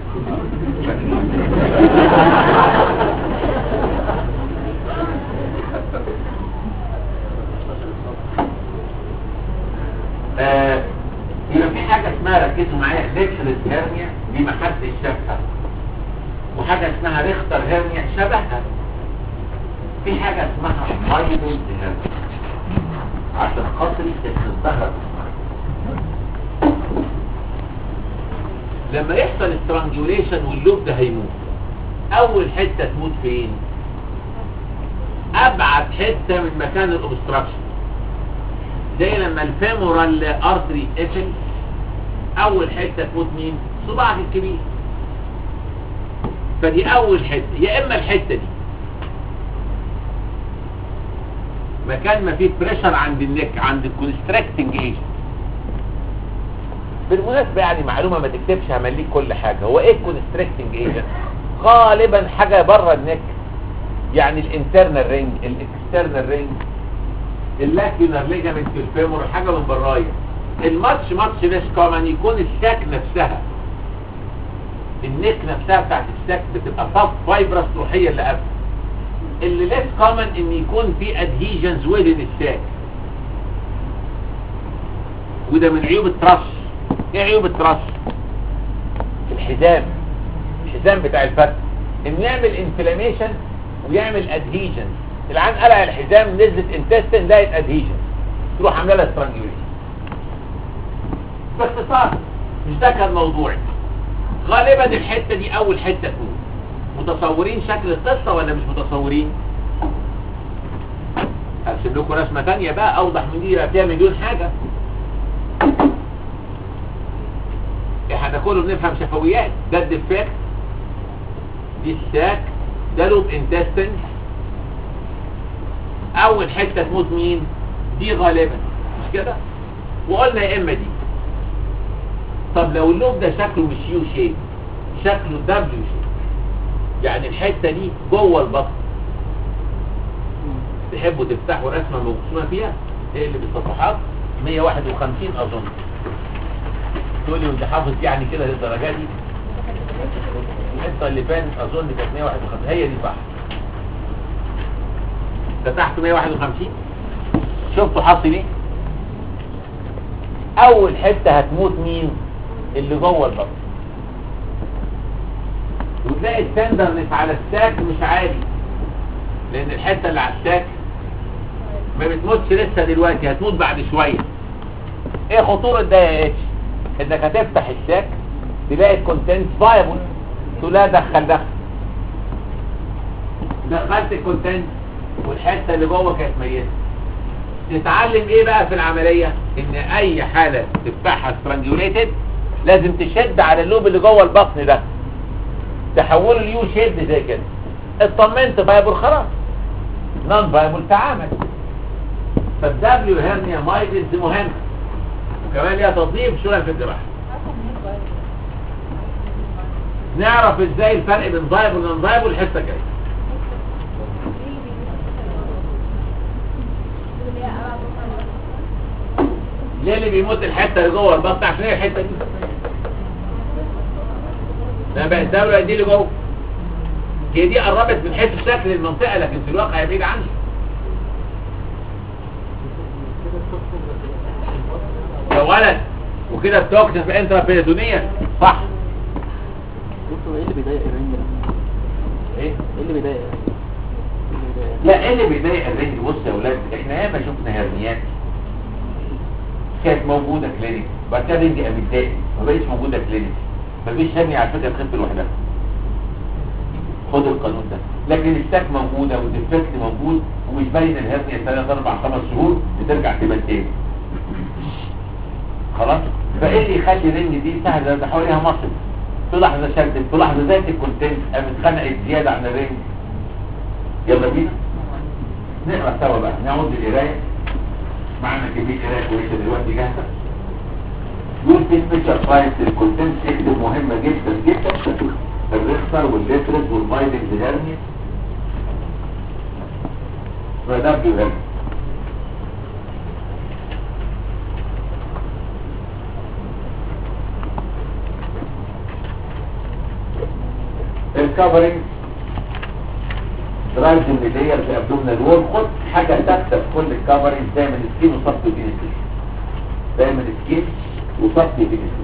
آه، يبقى في حاجة اسمها ركزوا معايا ليكشرز هيرنيا دي ما حدش شافها وحاجة اسمها ريختر هيرنيا شبهها في حاجة اسمها مايبل هيرنيا عشان خاطري تتظهر لما يحصل استرانجوليشن واللوب ده هيموت اول حتة تموت فين ابعد حتة من مكان الاوبستراكشن زي لما الفيمورال ارتري قفل اول حته تموت مين صباعك الكبير فدي اول حته يا اما الحته دي مكان ما فيه بريشر عند النك عند الكونستراكتنج ايجنت بالمناسبه يعني معلومه ما تكتبش همليك كل حاجه هو ايه الكونستراكتنج ايجنت غالبا حاجه بره النك يعني الانترنال رينج الاكسترنال رينج اللاكيونر ليجامنت في الفيمور حاجه من برايا الماتش ماتش ليس كومن يكون الساك نفسها النك نفسها بتاعت الساك بتبقى صف فايبرس روحيه اللي قبل اللي ليس كومن ان يكون في ادهيجنز ويدن الساك وده من عيوب الترش ايه عيوب الترش الحزام الحزام بتاع الفتح انه يعمل انفلاميشن ويعمل ادهيجنز العين قلع الحزام نزلت انتستن لقت ادهيجن تروح عامله لها سترانجوليشن باختصار مش ده كان موضوعي غالبا الحته دي اول حته تموت متصورين شكل القصه ولا مش متصورين هرسم لكم رسمه ثانيه بقى اوضح من دي فيها مليون حاجه احنا كله بنفهم شفويات ده الديفكت دي الساك ده لوب انتستن اول حته تموت مين دي غالبا مش كده وقلنا يا اما دي طب لو اللوب ده شكله مش يو شيب شكله دبليو شيب يعني الحته دي جوه البطن تحبوا تفتحوا رسمه مرسومه فيها اقلب الصفحات 151 اظن تقول لي وانت حافظ يعني كده للدرجه دي الحته اللي فاتت اظن كانت 151 هي دي صح ده تحت 151 شفتوا حاصل ايه اول حته هتموت مين اللي جوه البطن وتلاقي التندرنس على الساك مش عالي لان الحته اللي على الساك ما بتموتش لسه دلوقتي هتموت بعد شويه ايه خطوره ده يا اتش انك هتفتح الساك تلاقي الكونتنت فايبل تقول لها دخل دخل دخلت الكونتنت والحته اللي جوه كانت ميته تتعلم ايه بقى في العمليه ان اي حاله تفتحها سترانجوليتد لازم تشد على اللوب اللي جوه البطن ده تحوله ليو شيد زي كده اطمنت فايبل خلاص نون فايبل تعامل فالدبليو هيرنيا مايدز دي مهمه وكمان ليها تضييف شويه في الجراحه نعرف ازاي الفرق بين فايبل ونون فايبل الحته الجايه ليه اللي بيموت الحته اللي جوه البطن عشان هي الحته دي ده بقى الدوله دي اللي جوه هي دي قربت من حيث شكل المنطقه لكن في الواقع هي بعيد عنها يا ولد وكده بتوكسن في انترا بيريتونيه صح
دكتور ايه اللي بيضايق الرنج ده؟
ايه
ايه اللي بيضايق إيه اللي بيضايق؟
لا ايه اللي بيضايق الرنج بص يا ولاد احنا ياما شفنا هرنيات كانت موجوده كلينيك بعد كده رنج قامت متضايق ما بقتش موجوده كلينيك مفيش هرنية على فكره تخف لوحدها خد القانون ده لكن الستاك موجوده والديفكت موجود ومش باين الهرنية ثلاث اربع خمس شهور بترجع تبان تاني خلاص فايه اللي يخلي الرنج دي سهله ده حواليها مصل في لحظه شدت في لحظه زادت الكونتنت قامت خنقت زياده عن الرنج يلا بينا نقرا سوا بقى نعود للقرايه معانا كميه قرايه كويسه دلوقتي جاهزه يقول في سبيشال فايلز الكونتنت اكتب مهمه جدا جدا الريختر والليترز والمايلنج هيرني ودبليو هيرني الكفرنج درايفز من لاير في ابدومينال وول خد حاجه ثابته في كل الكفرنج دايما سكين وصف فينيسيشن دايما سكين وصف فينيسيشن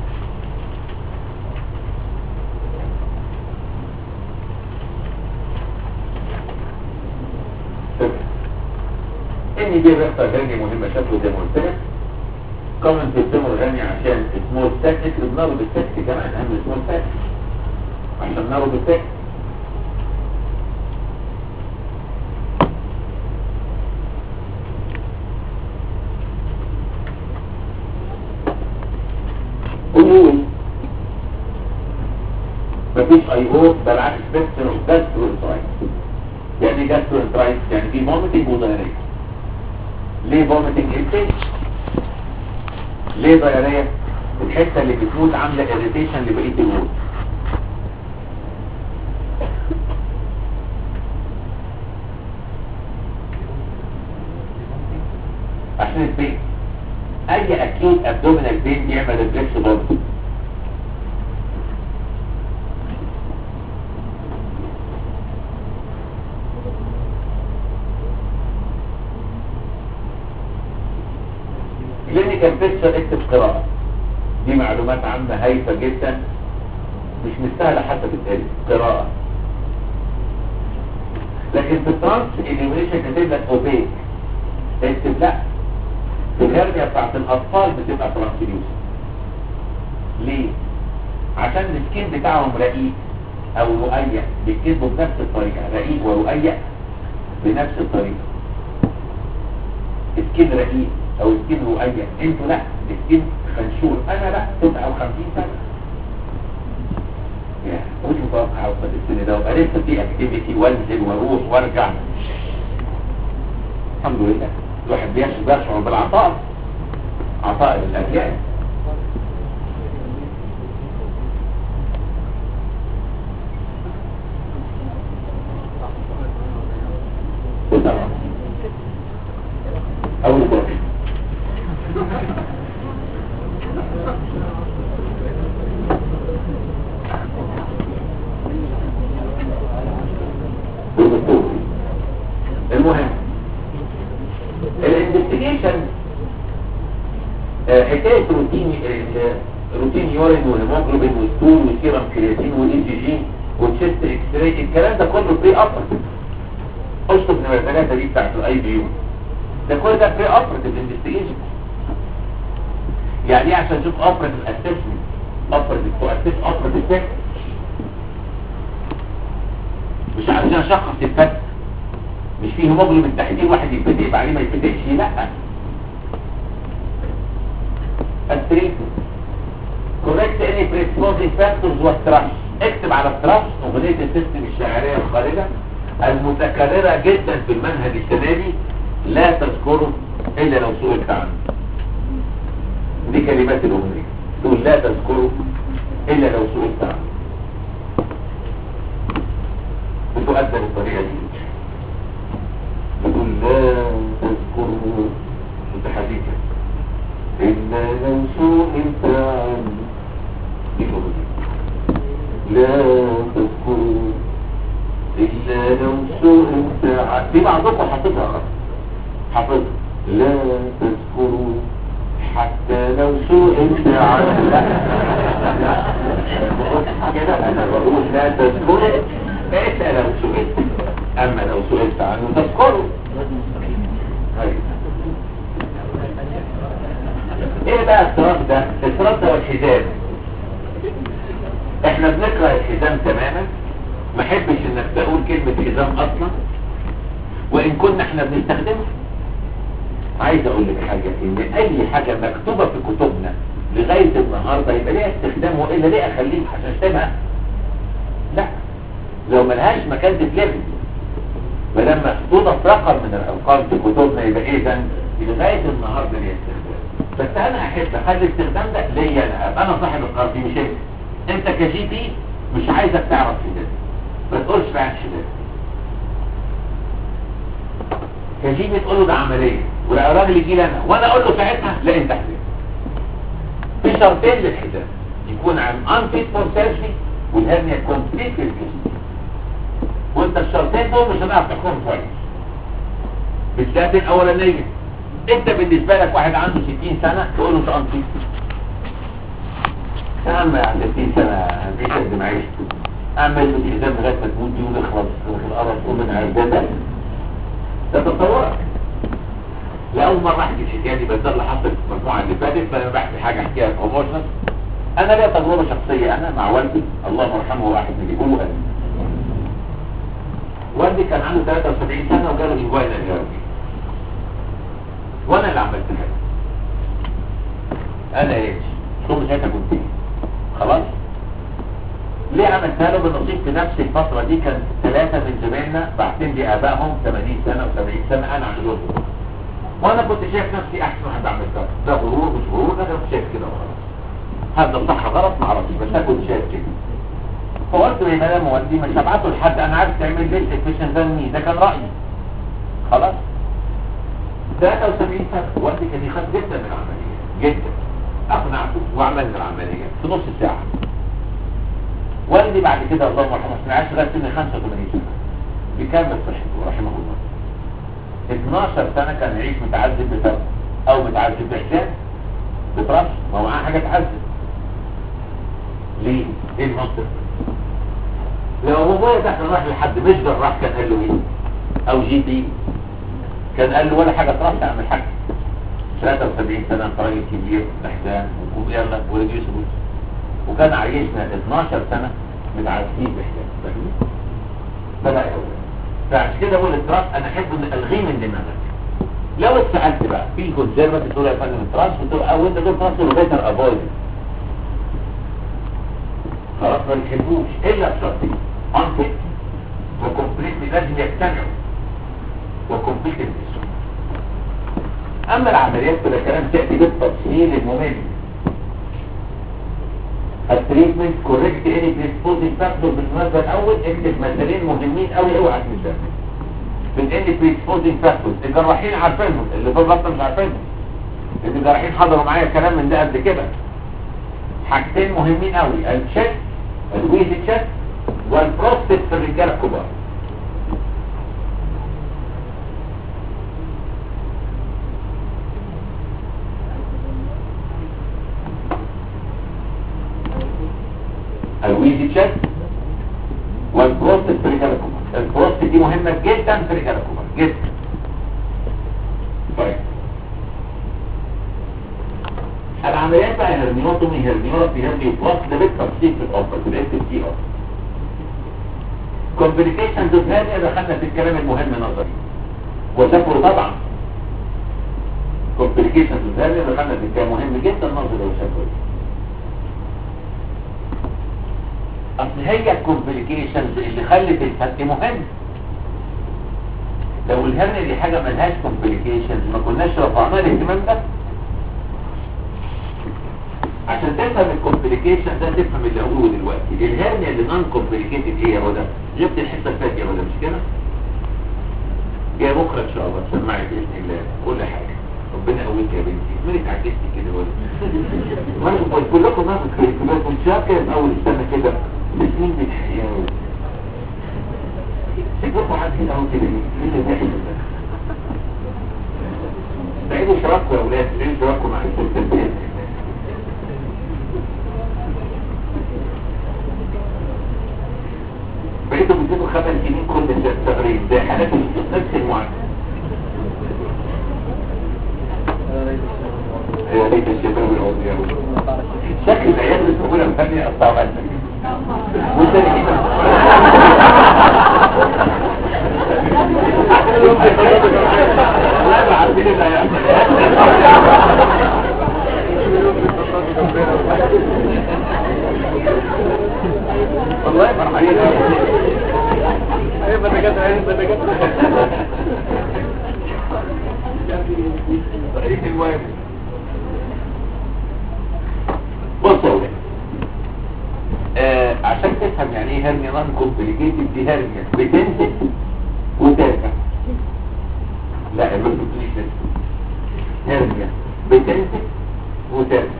ان دي ريحه غني مهمه شكله زي ما قلت لك كومن في التمر غني عشان سمول ساكت بنضرب الساكت كمان اهم سمول ساكت عشان نربط الساكت قول مفيش اي او بالعكس بس جاسترو انترايت يعني جاسترو انترايت يعني في فوميتنج وضياريه ليه فوميتنج انتج ليه ضياريه الحته اللي بتموت عامله اريتيشن لبقيه الوول عشان البين اي اكيوت ابدومينال بين بيعمل ريفلكس برضه كلينيكال بيكتشر اكتب قراءة دي معلومات عامة هايفة جدا مش مستاهلة حتى تتقال قراءة لكن في الترانس اليوميشن كاتب لك اوبيك اكتب لا في الهرنيا بتاعت الاطفال بتبقى ترانسليوس ليه؟ عشان السكين بتاعهم رقيق او رقيق بيكتبوا بنفس الطريقة رقيق ورقيق بنفس الطريقة سكين رقيق او سكين رقيق انتوا لا سكين خنشور انا لا 59 سنة يا مش متوقع اوصل السن ده وابقى لسه في اكتيفيتي وانزل واروح وارجع الحمد لله الواحد بيشعر بيشعر بالعطاء عطاء للاجيال اول بوكس حكايه روتين ال- روتين يورين وهيموجلوبين والستول وسيرم كرياتين والاي جي جي والتشست اكس راي الكلام ده كله بري اوبرتيف اشطب نمره ثلاثه دي بتاعت الاي بي يو ده كل ده بري اوبرتيف انفستيجيشن يعني ايه عشان تشوف اوبرتيف اسسمنت اوبرتيف تو اسس اوبرتيف فيكت مش عشان اشخص الفتح مش فيه هيموجلوبين تحديد واحد يتفتح يبقى عليه ما يتفتحش لا التريتمنت correct any predisposing factors والتراش اكتب على التراش اغنية السيستم الشعرية الخالدة المتكررة جدا في المنهج السنة دي لا تذكره الا لو سئلت عنه دي كلمات الاغنية تقول لا تذكره الا لو سئلت عنه بتؤدى بالطريقة دي بتقول لا تذكره متحركة إلا لو سئلت عنه دي الأغنية لا تذكروا إلا لو سئلت عنه في بعضكم حافظها غلط حافظها لا تذكروا حتى لو سئلت عنه لا لا بقول كده أنا بقول لا تذكروا إلا لو سئلت أما لو سئلت عنه تذكروا أيوة. ايه بقى التراث ده التراث ده الحزام احنا بنكره الحزام تماما ما احبش انك تقول كلمة حزام اصلا وان كنا احنا بنستخدمها عايز اقول لك حاجة ان اي حاجة مكتوبة في كتبنا لغاية النهاردة يبقى ليها استخدام والا ليه اخليها عشان اشتمها لا لو ملهاش مكان تتلغي ولما محطوطة في رقم من الارقام في كتبنا يبقى اذا لغاية النهاردة ليها استخدام بس انا احب اخلي الاستخدام ده ليا انا انا صاحب القرار دي مش انت انت كجي بي مش عايزك تعرف كده ما تقولش بقى شباب كجي بي تقول له ده عمليه ولا الراجل يجي لي انا وانا اقول له ساعتها لا انت حزام في شرطين للحزام يكون عن unfit for surgery والهرنيا كومبليت في الجسم وانت الشرطين دول مش هنعرف تحكمهم كويس بالذات الاولانيه انت بالنسبة لك واحد عنده 60 سنة تقول له انت انتي يا عم عند 60 سنة بيشد معيشته اعمل له الحزام لغاية ما تموت دي ونخلص القرف ومن عزتك ده تتصورك لأول مرة احكي الحكاية دي بس ده اللي حصل في المجموعة اللي فاتت فانا بحكي حاجة احكيها بروموشن انا ليا تجربة شخصية انا مع والدي الله يرحمه واحد من اللي يقولوا انا والدي كان عنده 73 سنة وجاله انجوينا الهيرجي وانا اللي عملت حاجه انا ايش ثم ساعتها كنت ايه خلاص ليه عملتها له بالنصيب في نفس الفتره دي كان ثلاثه من زمايلنا باعتين لي ابائهم 80 سنه و70 سنه انا عندهم وانا كنت شايف نفسي احسن واحد عمل ده ده غرور مش غرور انا كنت شايف كده وخلاص هذا صح غلط ما اعرفش بس انا كنت شايف كده فقلت يا مدام والدي مش هبعته لحد انا عارف تعمل ليه الفيشن ده مني ده كان رايي خلاص 73 سنة والدي كان يخاف جدا من العملية جدا اقنعته وعملنا العملية في نص ساعة والدي بعد كده الله يرحمه ما عاش لغاية سن 85 سنة بكامل صحته رحمه الله 12 سنة كان يعيش متعذب بفرق او متعذب بحساب بترش ما هو معاه حاجة تعذب ليه؟ ايه المنطق؟ لو بابايا ده كان راح لحد مش جراح كان قال له ايه؟ او جي بي كان قال له ولا حاجة تروح تعمل حاجة 73 سنة انت راجل كبير بحزان وقوم يلا وريديوس بوز وكان عايشنا 12 سنة متعذبين بحزان فاهمين؟ بدأ يقول فعشان كده بقول التراس انا احب ان الغيه من دماغك لو اتسالت بقى في كونسيرفاتيف تقول يا فندم التراس وتقول او انت تقول تراس بيتر افويد خلاص ما بتحبوش الا بشرطين انفيت وكومبليتلي لازم يجتمعوا وكومبليت الجسم اما العمليات كده كلام تاتي بالتفصيل الممل التريتمنت كوريكت اني بريسبوزنج فاكتور بالمناسبه الاول اكتب مثالين مهمين قوي اوعى تنساهم من اني بريسبوزنج فاكتور الجراحين عارفينهم اللي في البطن مش عارفينهم لان الجراحين حضروا معايا كلام من ده قبل كده حاجتين مهمين قوي الشيست الويز تشيست والبروستات في الرجاله الكبار دي مهمة جدا في رجال الكبار جدا طيب العمليات بقى هرنيوتومي هرنيوتومي هرنيو بلس ده بالتفصيل في الاوبر في الاس تي ار كومبليكيشنز اوف هرنيا دخلنا في الكلام المهم نظري وشكله طبعا كومبليكيشنز اوف هرنيا دخلنا في الكلام مهم جدا نظري وشكله اصل هي الكومبليكيشنز اللي خلت الفتح مهم لو الهرنيا دي حاجه ملهاش كومبليكيشنز ما كناش رفعنا الاهتمام ده عشان تفهم الكومبليكيشن ده تفهم اللي هقوله دلوقتي الهرنيا اللي نون كومبليكيتد ايه يا هدى جبت الحته الفاتيه يا هدى مش كده جاي بكره ان شاء الله تسمعي باذن الله كل حاجه ربنا يقويك يا بنتي مين اتعجزتي كده يا ولد وانا كنت كلكم ناخد كده كنت شايف كده من اول السنه كده بسنين من الحياه سيبكم حد كده اهو كده مين اللي داخل ده بعيدوا شراككم يا ولاد بعيدوا شراككم مع الست البيت بقيتوا بتزيدوا خمس سنين كل شهرين زي حالات نفس المعادلة يا ريت الشباب الأوضياء شكل العيال اللي موجودة مفني أصعب قلبك وانت كده لا ما عارفين اللي هيحصل والله فرحانين
ايوه بدكات ايوه بدكات
طريق الواجب بص يا ولاد آه عشان تفهم يعني ايه هرنيا نون كومبليكيتد دي هرنيا بتنزل وترجع لا ما تقوليش نفسي هرنيا بتنزل وترجع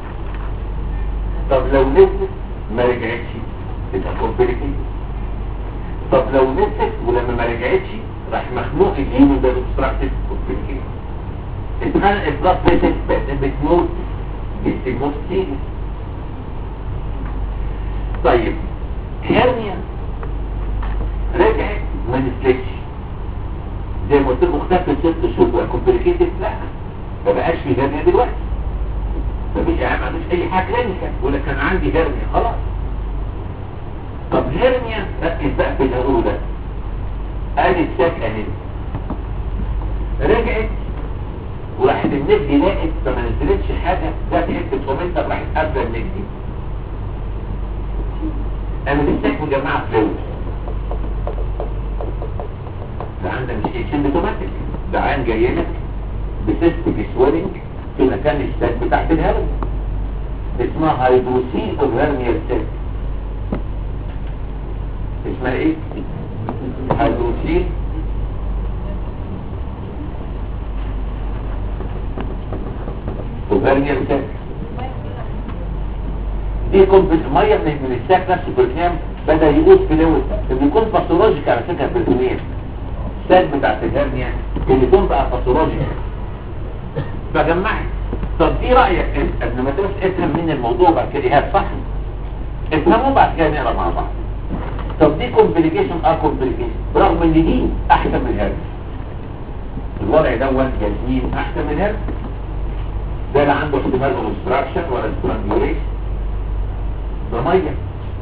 طب لو نزلت ما رجعتش تبقى كومبليكيتد طب لو نزلت ولما ما رجعتش راح مخنوق اليمين ده obstructed complication اتخنق البلاس فيسل بتموت بتموت سيريس طيب هرنيا رجعت ما نزلتش زي ما قلت لكم اختفت ست شهور بقى كومبليكيتد لا ما بقاش في هرنيا دلوقتي مفيش ما عندوش اي حاجه كلينيكال ولا كان عندي هرنيا خلاص طب هرنيا ركز بقى في اللي هقوله ده ادي الساك اهي رجعت وراحت النجدي لقت فما نزلتش حاجه جت حته كومنتر راحت قابله النجدي انا الساك مجمعه فلوس ده عندك مش سيمبتوماتيك ده عين جاي لك بسيستيك سويلنج في مكان الساك بتاعت الهرم اسمها هيدروسيل اوف هرنيا ساك اسمها ايه هيدروسيل وفرنيا ساك دي يكون الميه من من الساك نفسه برنيام بدا يقول فلويد بيكون باثولوجيك على فكره برنيام الساك بتاعت الهرنيا اللي يكون بقى باثولوجيك فجمعت طب ايه رايك انت قبل ما تروح افهم من الموضوع بعد كده ايهاب صح افهموا بعد كده نقرا مع بعض طب دي كومبليكيشن اه كومبليكيشن رغم ان دي احسن من الهرم الوضع دوت ياسمين احسن من الهرم ده لا عنده احتمال اوبستراكشن ولا سترانجوليشن ده ميه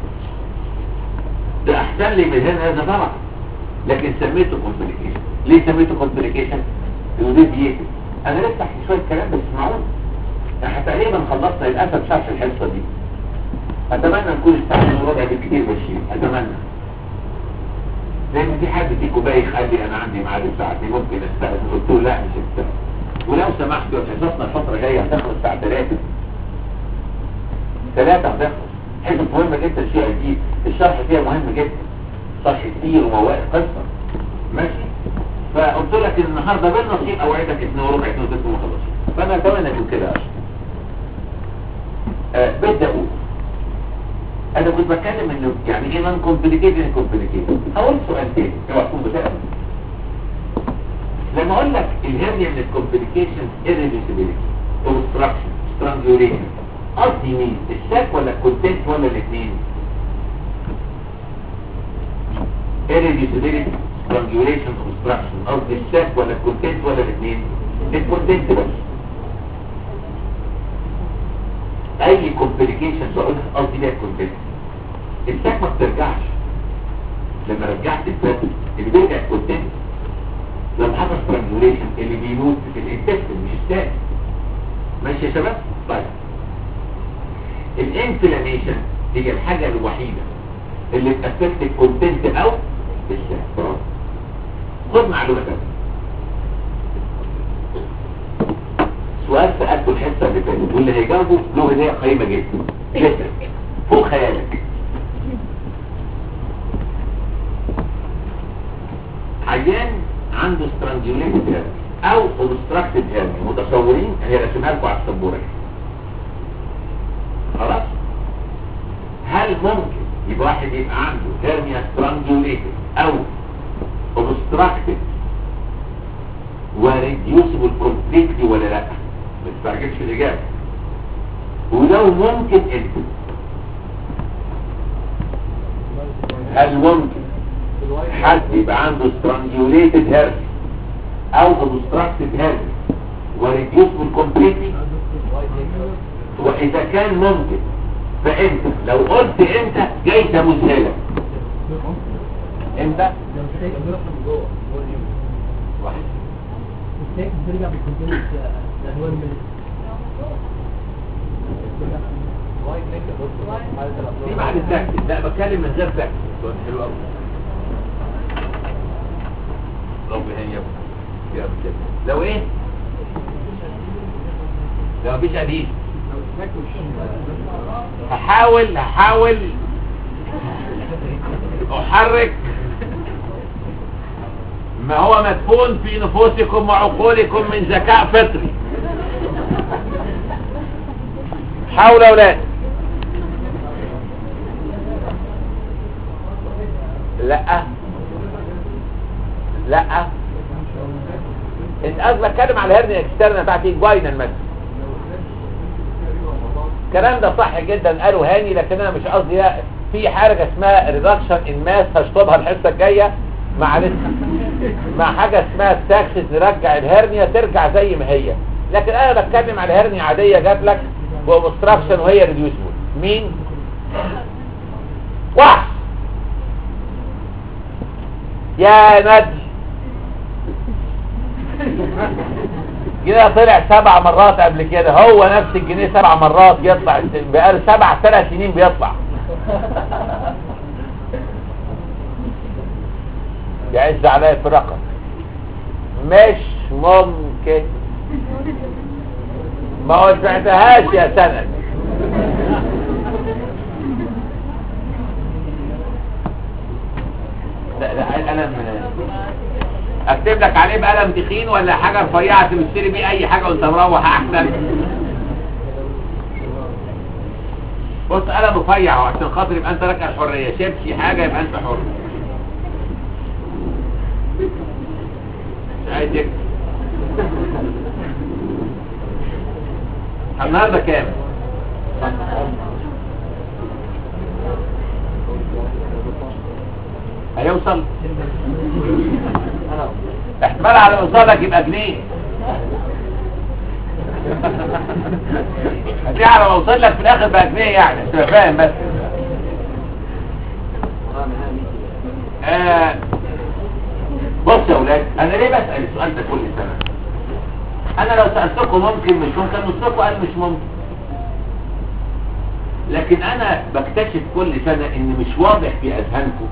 ده احسن لي من الهرم هذا طبعا لكن سميته كومبليكيشن ليه سميته كومبليكيشن؟ ديفييتد انا لسه احكي شويه كلام بس اسمعوني احنا تقريبا خلصنا للاسف شرح الحصه دي اتمنى نكون استعملنا الوضع بالكتير بشير اتمنى لان في حد فيكم بقى يخلي انا عندي ميعاد الساعه دي ممكن استاذن قلت له لا مش استاذن ولو سمحتوا حصصنا الفتره الجايه هتخلص الساعه 3 3 هتخلص حصص مهمه جدا الشيء دي الشرح فيها مهم جدا شرح كتير ومواد قصه ماشي فقلت لك ان النهارده بالنصيب اوعدك 2 وربع 2 وثلث ما خلصش فانا اتمنى اكون كده عشان آه بدي اقول انا كنت بتكلم انه يعني ايه نون كومبليكيتد كومبليكيتد هقول سؤال تاني اوعى تكون بتقرا لما اقول لك الهرنيا من الكومبليكيشن irreducibility obstruction strangulation قصدي مين الساك ولا الكونتنت ولا الاثنين irreducibility strangulation obstruction قصدي الساك ولا الكونتنت ولا الاثنين الكونتنت بس اي كومبليكيشن بقول قصدي بيها الكونتنت الساك ما بترجعش لما رجعت الفات اللي بيرجع الكونتنت لما حصل strangulation اللي بيموت في الانتستين مش الساك ماشي يا شباب طيب الانفلاميشن هي الحاجة الوحيدة اللي بتأفكت الكونتنت او الساك خد معلومة تانية سؤال سألته الحصة اللي فاتت واللي هيجاوبه له هدية قيمة جدا جدا فوق خيالك عيان عنده strangulated hernia او obstructed hernia متصورين هي رسمها لكم على السبورة خلاص هل ممكن يبقى واحد يبقى عنده hernia strangulated او obstructed وريديوسبل كومبليتلي ولا لا ما تستعجلش في الاجابه ولو ممكن انت هل ممكن حد يبقى عنده strangulated hernia او obstructed hernia وريديوسبل كومبليتلي واذا كان ممكن فانت لو قلت انت جاي تمثلك امتى واحد
بترجع بالكونتنت الالوان من
دي بعد التاكتيك لا بتكلم من غير تاكتيك سؤال حلو قوي رب هاني يا ابو يا ابو كده لو ايه لو مفيش اديس هحاول هحاول احرك ما هو مدفون في نفوسكم وعقولكم من ذكاء فطري حاولوا اولاد لا لا انت قصدك بتكلم على الهرنيا اكسترنا بتاعت الجواينال مثلا الكلام ده صح جدا قالوا هاني لكن انا مش قصدي لا في حاجه اسمها ريدكشن ان ماس هشطبها الحصه الجايه مع لسه مع حاجه اسمها ستاكسس نرجع الهرنيا ترجع زي ما هي لكن انا بتكلم على هرنيا عاديه جات لك باوبستراكشن وهي ريديوسبل مين واحد يا ندي كده طلع سبع مرات قبل كده هو نفس الجنيه سبع مرات يطلع بقاله سبع ثلاث سنين بيطلع يعز عليا في رقم مش ممكن ما وسعتهاش يا سند لا لا القلم اكتب لك عليه بقلم تخين ولا حاجه رفيعه تشتري بيه اي حاجه وانت مروح احسن بص قلم رفيع عشان خاطر يبقى انت لك الحريه شبشي حاجه يبقى انت حر مش عايز يكتب النهارده كام هيوصل احتمال على اوصالك يبقى جنيه هتلاقي على ما اوصل لك في الاخر بقى جنيه يعني تبقى فاهم بس آه بص يا اولاد انا ليه بسال السؤال ده كل سنه انا لو سالتكم ممكن مش ممكن نصكم قال مش ممكن لكن انا بكتشف كل سنه ان مش واضح في اذهانكم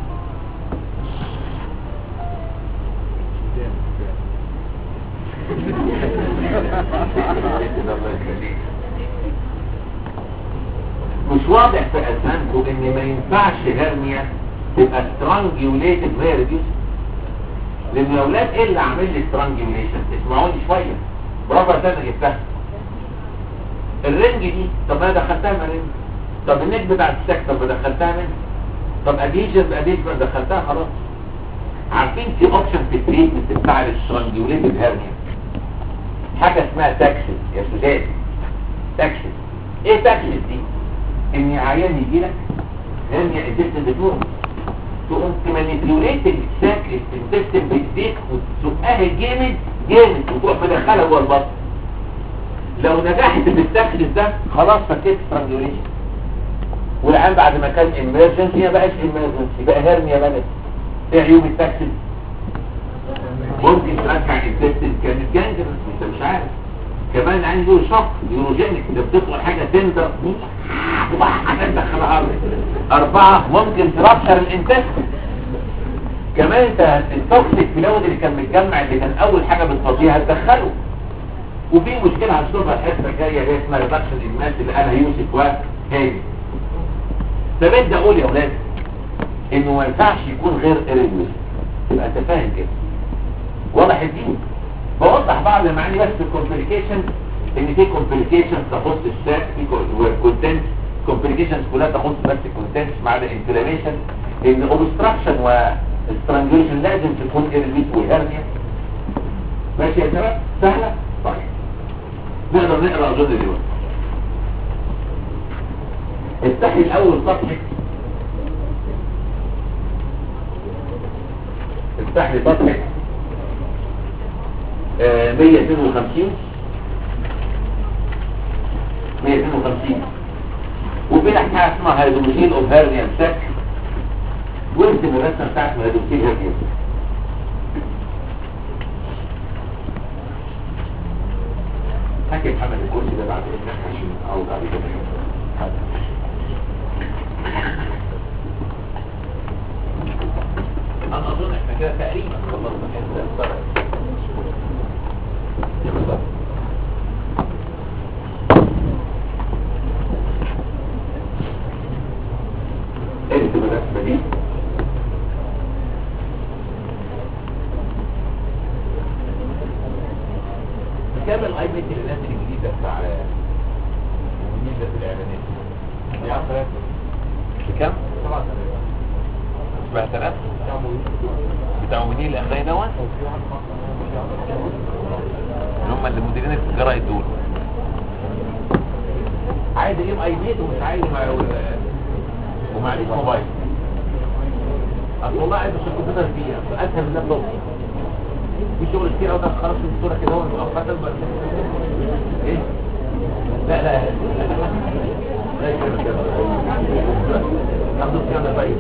مش واضح في اذهانكم ان ما ينفعش هرنيا تبقى سترانجيوليتد وهي ريديوس لان يا اولاد ايه اللي عامل لي سترانجيوليشن اسمعوني شويه برافو يا سنه جبتها الرنج دي طب انا دخلتها من رنج طب النك بتاع السك طب دخلتها من طب اديجن اديجن دخلتها خلاص عارفين في اوبشن في التريتمنت بتاع السترانجيوليتد هرنيا حاجه اسمها تاكسس يا سودان تاكسس ايه تاكسس دي ان عيان يجي لك هرنيا اديت دكتور تقوم تمانيبيوليت الساك الانتستين بايديك وتزقها جامد جامد وتروح مدخلها جوه البطن لو نجحت في التكليف ده خلاص فكيت سترانجوليشن والعيان بعد ما كان امرجنسي ما بقاش امرجنسي بقى هرنيا بلد ايه عيوب التكليف ممكن ترجع الانتستين كانت جانجرس انت مش عارف كمان عنده شق يوروجينيك ده بتطلع حاجه تندر هتدخلها أربعة ممكن ترابشر الانتستين كمان انت التوكسيك فلويد اللي كان متجمع اللي كان اول حاجه بتفضيها هتدخله وفي مشكله هنشوفها الحصه الجايه اللي اسمها ريدكشن الماس اللي قالها يوسف وهاني فبدي اقول يا اولاد انه ما ينفعش يكون غير اريدوس تبقى انت فاهم كده واضح الدين بوضح بعض المعاني بس في الكومبليكيشن ان في كومبليكيشن تخص الساك في كونتنت كومبليكيشنز كلها تخص بس الكونتنت مع الانفلاميشن ان اوبستراكشن وسترانجوليشن لازم تكون اريدوس وهرنيا ماشي يا شباب سهله طيب نقدر نقرا اظن دلوقتي افتحي الاول صفحه افتح لي صفحه آه، 152 152 وفي حاجه اسمها هيدروجين اوف هيرنيا ساك وارسم الرسمه بتاعت هيدروجين هيرنيا حكي محمد الكرسي ده بعد اذنك عشان اعوض عليه كده انا اظن احنا كده تقريبا خلصنا حته الصلاه ارسم الرسمه دي كام الاي بي تي الناس الجديده بتاع الجديده في الاعلانات دي عارفه بكام؟ 7000 بتاع مدير الاملاك دوت اللي هم اللي مديرين الجرايد دول عايز اجيب اي بيت ومش عايز مع ومعليش موبايل اصل والله عايز اشوف كمبيوتر فيها اسهل من اللابتوب في شغل كتير قوي خلاص في الصوره كده هو مؤقتا بس ايه لا لا لا يكرمك يا رب. ناخد صيانه طيب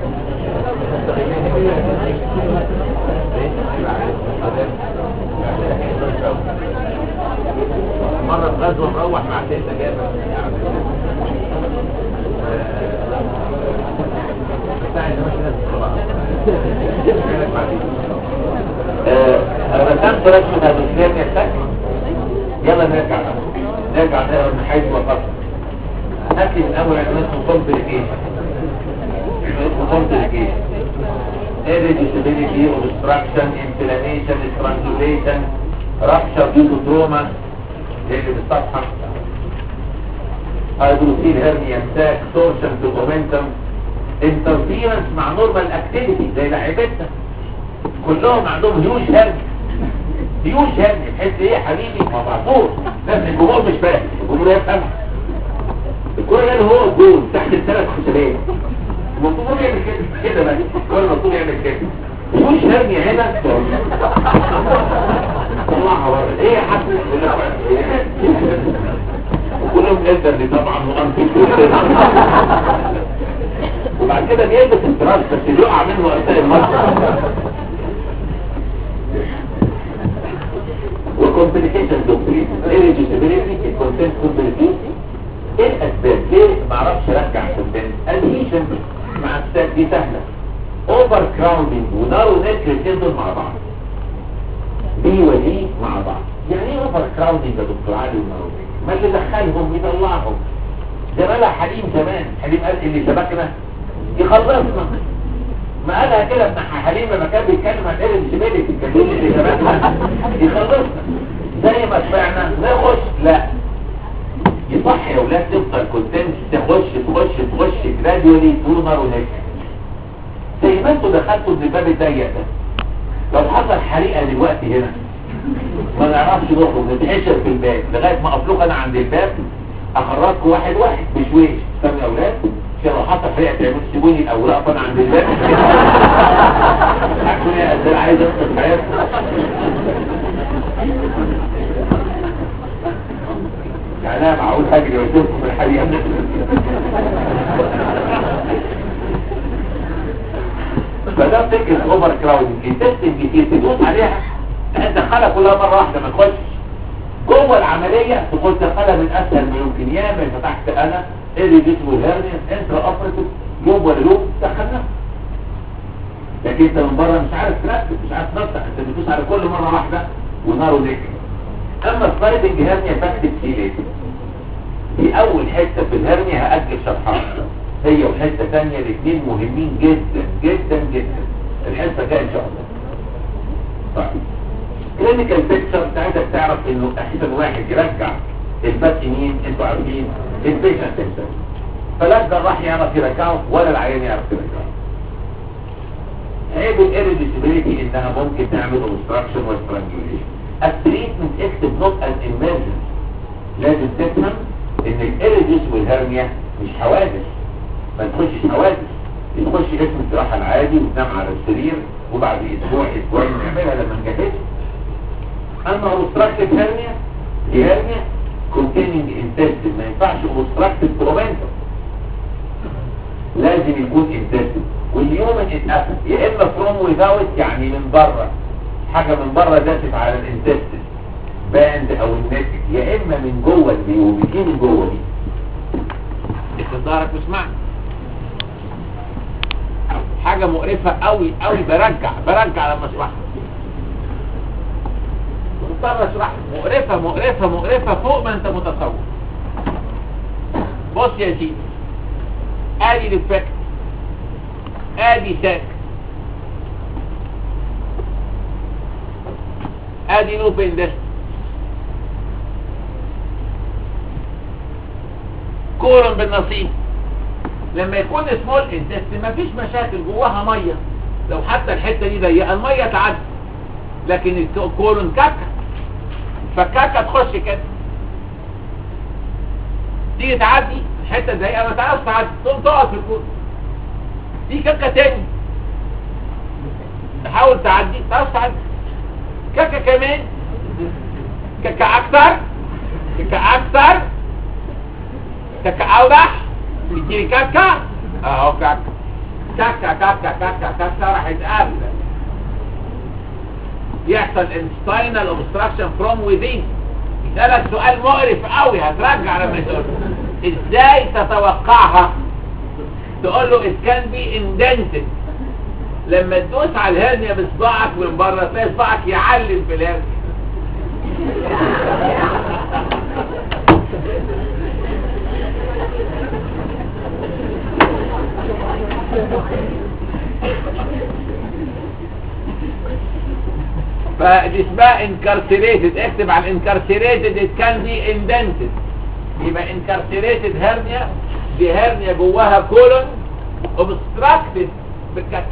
مرة في غزوة مروح مع سيدنا جابر رسمت رسمة هدوسيات يا سك يلا نرجع نرجع نقرا من حيث وقفنا هات لي من اول عنوان اسمه كومبليكيشن اسمه كومبليكيشن irreducibility obstruction inflammation strangulation rupture due to trauma اللي بالصفحة هيدروسيل هرنيا ساك torsion to momentum interference مع normal activity زي لعيبتنا كلهم عندهم هيوج هرنيا هيوج هرنيا تحس ايه يا حبيبي ما بعضوش نفس الجمهور مش فاهم الجمهور يفهم الكورة ده هو الجول تحت الثلاث حسابات المفروض يعمل كده كده بقى الكورة المفروض يعمل كده مش هرمي هنا طلعها بره ايه يا حاج كلهم الدرلي طبعا وانت وبعد كده بيلبس التراس بس بيقع منه اثناء الماتش وكومبليكيشن دوكترين irreducibility الكونتنت كومبليكيشن ايه الاسباب ليه ما اعرفش ارجع كونتنت اديشن مع السات دي سهله اوفر كراودنج ونارو نيك الاثنين دول مع بعض دي ودي مع بعض يعني ايه اوفر كراودنج يا دكتور علي ونارو نيك ما اللي دخلهم يطلعهم زمالها حليم زمان حليم قال اللي سبقنا يخلصنا ما قالها كده ابن حليم لما كان بيتكلم عن ايه الجبالي كان بيقول اللي سبقنا يخلصنا زي ما سمعنا نخش لا يصح يا ولاد تفضل كونتنت تخش تخش تخش جراديولي تونر ونك زي ما انتوا دخلتوا من الباب الضيق ده لو حصل حريقه دلوقتي هنا ما نعرفش نخرج نتحشر في الباب لغايه ما افلق انا عند الباب اخرجكم واحد واحد بشويش فاهم يا اولاد عشان لو حصل حريقه تعملوا تسيبوني الاوراق فانا عند الباب
عايز انقذ حياتك يعني انا معقول هجري واشوفكم في الحقيقه فده فكره اوفر كراودنج التستنج كتير تدوس عليها تدخلها كلها مره واحده ما تخش جوه العمليه تخش تدخلها من اسهل ما يمكن يا اما فتحت انا irreducible hernia انترا اوبريتيف لوب ولا لوب دخلنا لكن انت من بره مش عارف تركز مش عارف تفتح انت بتدوس على كل مره واحده ونارو نيك اما السلايدنج هرنيا بكتب فيه ليه دي اول حته في الهرنيا هاجل شرحها هي وحته ثانيه الاثنين مهمين جدا جدا جدا الحصه الجايه ان شاء الله طيب كلينيكال بيكتشر بتاعتك تعرف انه احسن واحد يرجع الباقي مين انتوا عارفين البيشنت بيكتشر فلا الجراح يعرف يرجعه ولا العيان يعرف يرجعه عيب الاريديسيبيليتي انها ممكن تعمل اوبستراكشن وسترانجوليشن التريتمنت اكتب نوت ان ايمرجنسي لازم تفهم ان الاريديس والهرنيا مش حوادث ما تخشش حوادث تخش اسم الجراحه العادي وتنام على السرير وبعد اسبوع اسبوعين نعملها لما نجهز اما اوبستراكتيف هرنيا دي هرنيا containing intestine ما ينفعش اوبستراكتيف بروبنتم لازم يكون intestine واليوم اتقفل يا اما فروم ويزاوت يعني من بره حاجه من بره داست على الانتستين باند او النك يا اما من جوه البيوم دي من جوه دي
انت ظهرك مش معنى حاجة مقرفة قوي قوي برجع برجع لما اشرحها مضطر اشرحها مقرفة مقرفة مقرفة فوق ما انت متصور بص يا سيدي ادي الافكت ادي ساك ادي لوب اندست كورن بالنصيب لما يكون سمول انتست مفيش مشاكل جواها ميه لو حتى الحته دي ضيقه الميه تعدي لكن الكولون كاكا فالكاكا تخش كده تيجي تعدي الحته ضيقه ما تعرفش تعدي تقوم تقعد في الكولون في كاكا تاني تحاول تعدي ما تعرفش تعدي كاكا كمان كاكا اكتر كاكا اكتر كاكا اوضح يجيلي كاكا اهو كاكا كاكا كاكا كاكا كاكا راح يتقابل يحصل انستاينال اوبستراكشن فروم ويزين يسألك سؤال مقرف قوي هترجع لما يسأل ازاي تتوقعها تقول له it can be indented لما تدوس على الهرنيا بصباعك من بره تلاقي صباعك يعلم في الهرنيا فدي اسمها انكارسيريتد اكتب على الانكارسيريتد it can be indented يبقى انكارسيريتد هرنيا دي هرنيا جواها كولون obstructed بالكاكا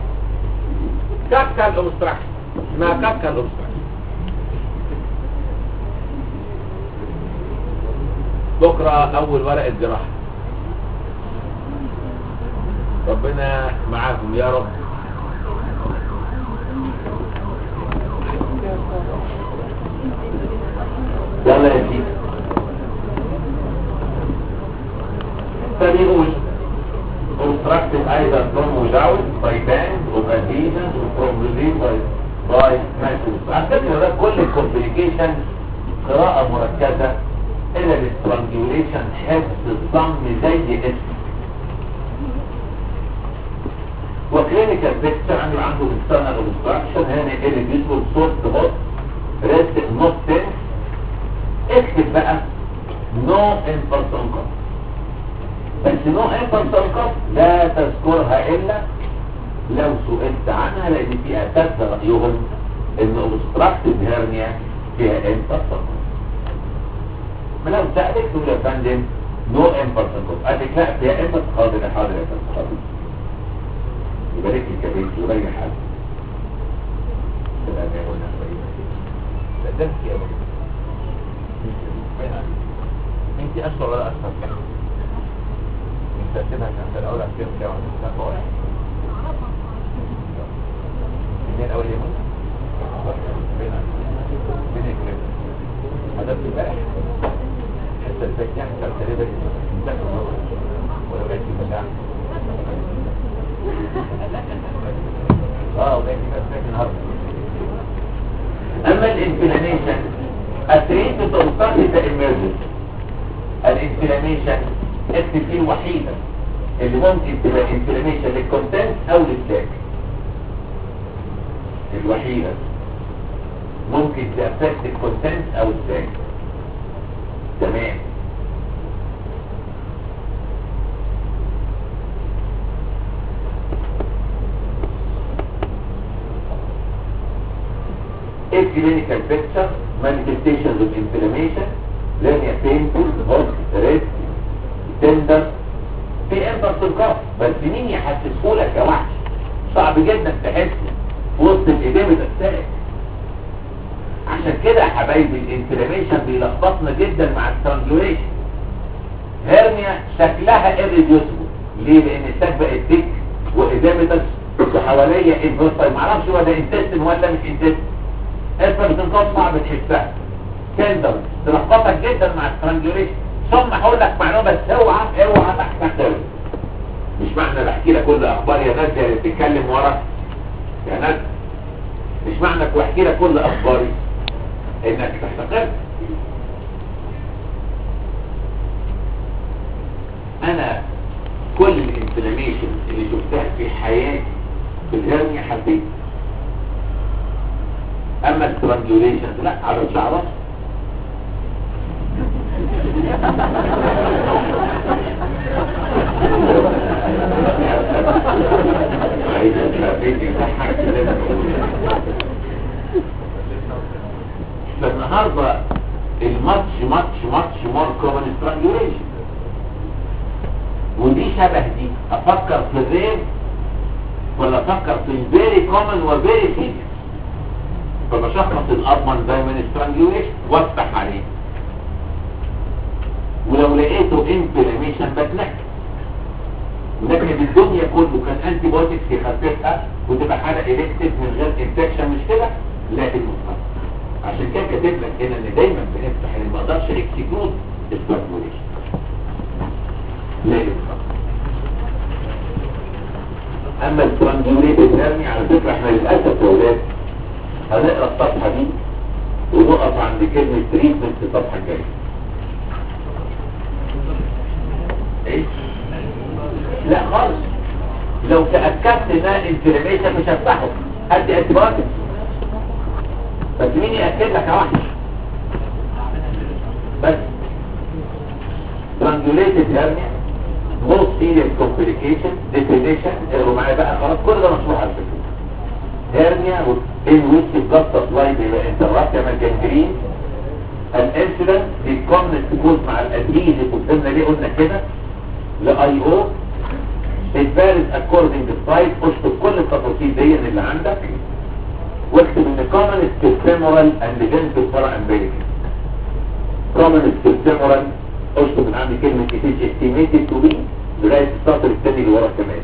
كاكا الاوبستراكشن اسمها كاكا الاوبستراكشن بكرة أول ورقة جراحة ربنا معاكم يا رب
يلا يا سيدي فبيقول obstructed either from without by band or adhesion or from within by by muscles على فكرة ده كل الكومبليكيشن قراءة مركزة إلى الاسترانجوليشن حفظ الضم زي اسم وكلينيكال بيكتشر عنده عنده external obstruction هنا irreducible soft hot rest not tense اكتب بقى no impulse on cuff بس no impulse on cuff لا تذكرها الا لو سئلت عنها لان في اساتذه رايهم ان obstructed hernia فيها impulse on cuff ما لو سالك تقول يا فندم no impulse on cuff قال لك لا فيها impulse حاضر يا حاضر يا فندم حاضر يبارك لك يا بنتي ويريح حالك السلام يا ولد
ده انت يا بابا انت اشهر ولا اشهر انت كده عشان الاول اكتب كده واحد واحد اثنين اول يوم اه وده كده ساكن النهارده اما الانفلاميشن التريت توصل ده emergency الانفلاميشن اكتب فيه الوحيده اللي ممكن تبقى انفلاميشن للكونتنت او للساك الوحيده ممكن تأفكت الكونتنت او الساك تمام ايه clinical picture manifestations of inflammation لانيا painful hot red tender في انفرس الكف بس مين يحسسهولك يا وحش صعب جدا تحسه في وسط الايديمي الساك عشان كده يا حبايبي الانفلاميشن بيلخبطنا جدا مع الترانجوليشن هرنيا شكلها irreducible ليه لان الساك بقت ديك وايديمتس وحواليا انفرساي معرفش هو ده انتستن ولا مش انتستن البرزنتات صعب تحسها تندر تلخبطك جدا مع الترانجوليشن ثم هقول لك معلومه بس اوعى اوعى تحتقر مش معنى بحكي لك كل اخبار يا ناس اللي بتتكلم ورا يا ناس مش معنى بحكي لك كل اخباري انك تحتقر انا كل الانفلاميشن اللي شفتها في حياتي في الهرنيا حبيت اما الترانجوليشن لا على شعرات فالنهارده الماتش ماتش ماتش مور كومن سترانجوليشن ودي شبه دي افكر في الريب ولا افكر في الفيري كومن وفيري سيريس فبشخص الاضمن دايما سترانجوليشن وافتح عليه ولو لقيته انفلاميشن بتنكد لكن الدنيا كله كان انتي بوتكس يخففها وتبقى حاله الكتف من غير انفكشن مش كده لكن مصاب عشان كده كاتب لك هنا ان دايما بنفتح اللي ما اقدرش اكسكلود الفورموليشن لا ينفع اما الترانجوليت النرمي على فكره احنا للاسف يا ولاد هنقرا الصفحه دي ونقف عند كلمه تريتمنت الصفحه الجايه ايه لا خالص لو تأكدت انها انفلاميشن مش هفتحه هدي انتباهاتك بس مين يأكد لك يا وحش بس strangulated hernia most serious complication definition اقروا معايا بقى خلاص كل ده مشروع على فكرة hernia in which the blood supply بيبقى interrupt يعمل gangrene الانسيدنت بيتكون تكون مع الادهيزيف وفهمنا ليه قلنا كده لاي او it varies according to size اشطب كل التفاصيل دي اللي عندك واكتب ان common is femoral and gentle para umbilical common is femoral اشطب من عندي كلمة it is estimated to be لغاية السطر الثاني اللي ورا كمان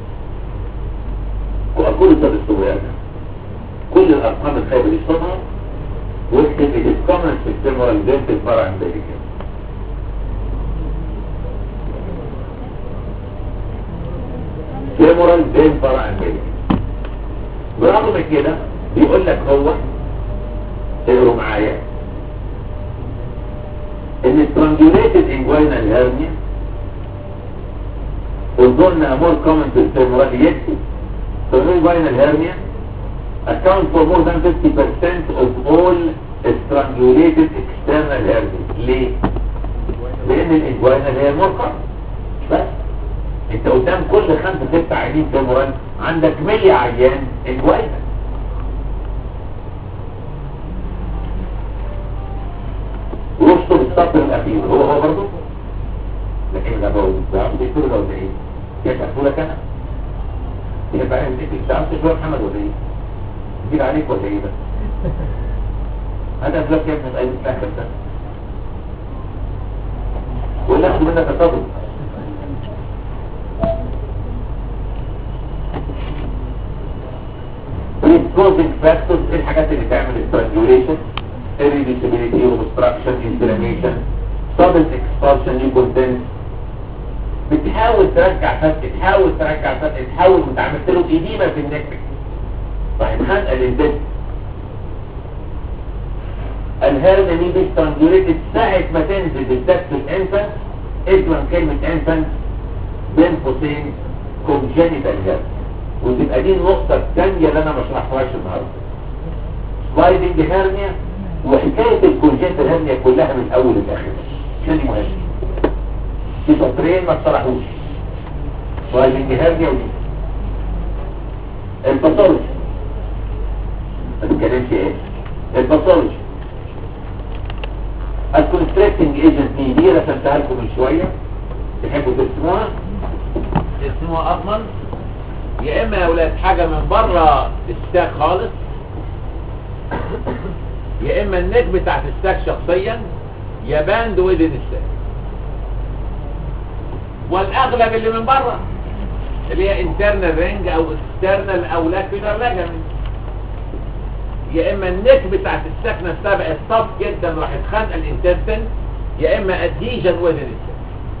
كل التفاصيل كل الارقام الخايبة دي اشطبها واكتب it is common is femoral gentle para umbilical femoral vein para umbilical برغم كده بيقول لك هو اقروا معايا ان strangulated inguinal hernia وظن more common to femoral يكتب inguinal hernia account for more than 50% of all strangulated external hernia ليه؟ لان الانجوينال هي المرقة بس انت قدام كل خمسة ستة عينين فيمورال عندك مية عيان انجوينال ورشته بالسطر الاخير هو هو برضه لكن ده بقول ده عم تقول له ايه كيف اقول لك انا يبقى انت بتعرف شويه محمد ولا ايه كبير عليك ولا ايه بس هذا افلاك يا ابن اي فاكر ده ولا اخد منك التطبيق predisposing factors ايه الحاجات اللي تعمل strangulation irreducibility obstruction inflammation sudden expulsion new content بتحاول ترجع فتح تحاول ترجع فتح تحاول وانت عملت له ايديما في النك راح خانقه للبنت الهرنة دي بيسترانجوليتد ساعة ما تنزل بالذات في الانفنت اجمع كلمة انفنت بين قوسين كونجينيتال هيرن وتبقى دي النقطة الثانية اللي انا ما شرحتهاش النهارده سلايدنج هيرنيا وحكاية الكونجينيتال هيرنيا كلها من الاول للاخر عشان دي مهم في سطرين ما اتشرحوش سلايدنج هيرنيا ودي الباثولوجي ما تتكلمش ايه الباثولوجي الكونستريكتنج ايجنت دي دي رسمتها لكم من شويه تحبوا ترسموها ترسموها اضمن يا اما يا اولاد حاجه من بره الستاك خالص يا اما النك بتاعت الستاك شخصيا يا باند ويدن الستاك والاغلب اللي من بره اللي هي انترنال رينج او اكسترنال او لاكيولار لاجمنت يا اما النك بتاعت الستاك نفسها بقت طف جدا راحت خانقه الانتستين يا اما اديجن ويدن الستاك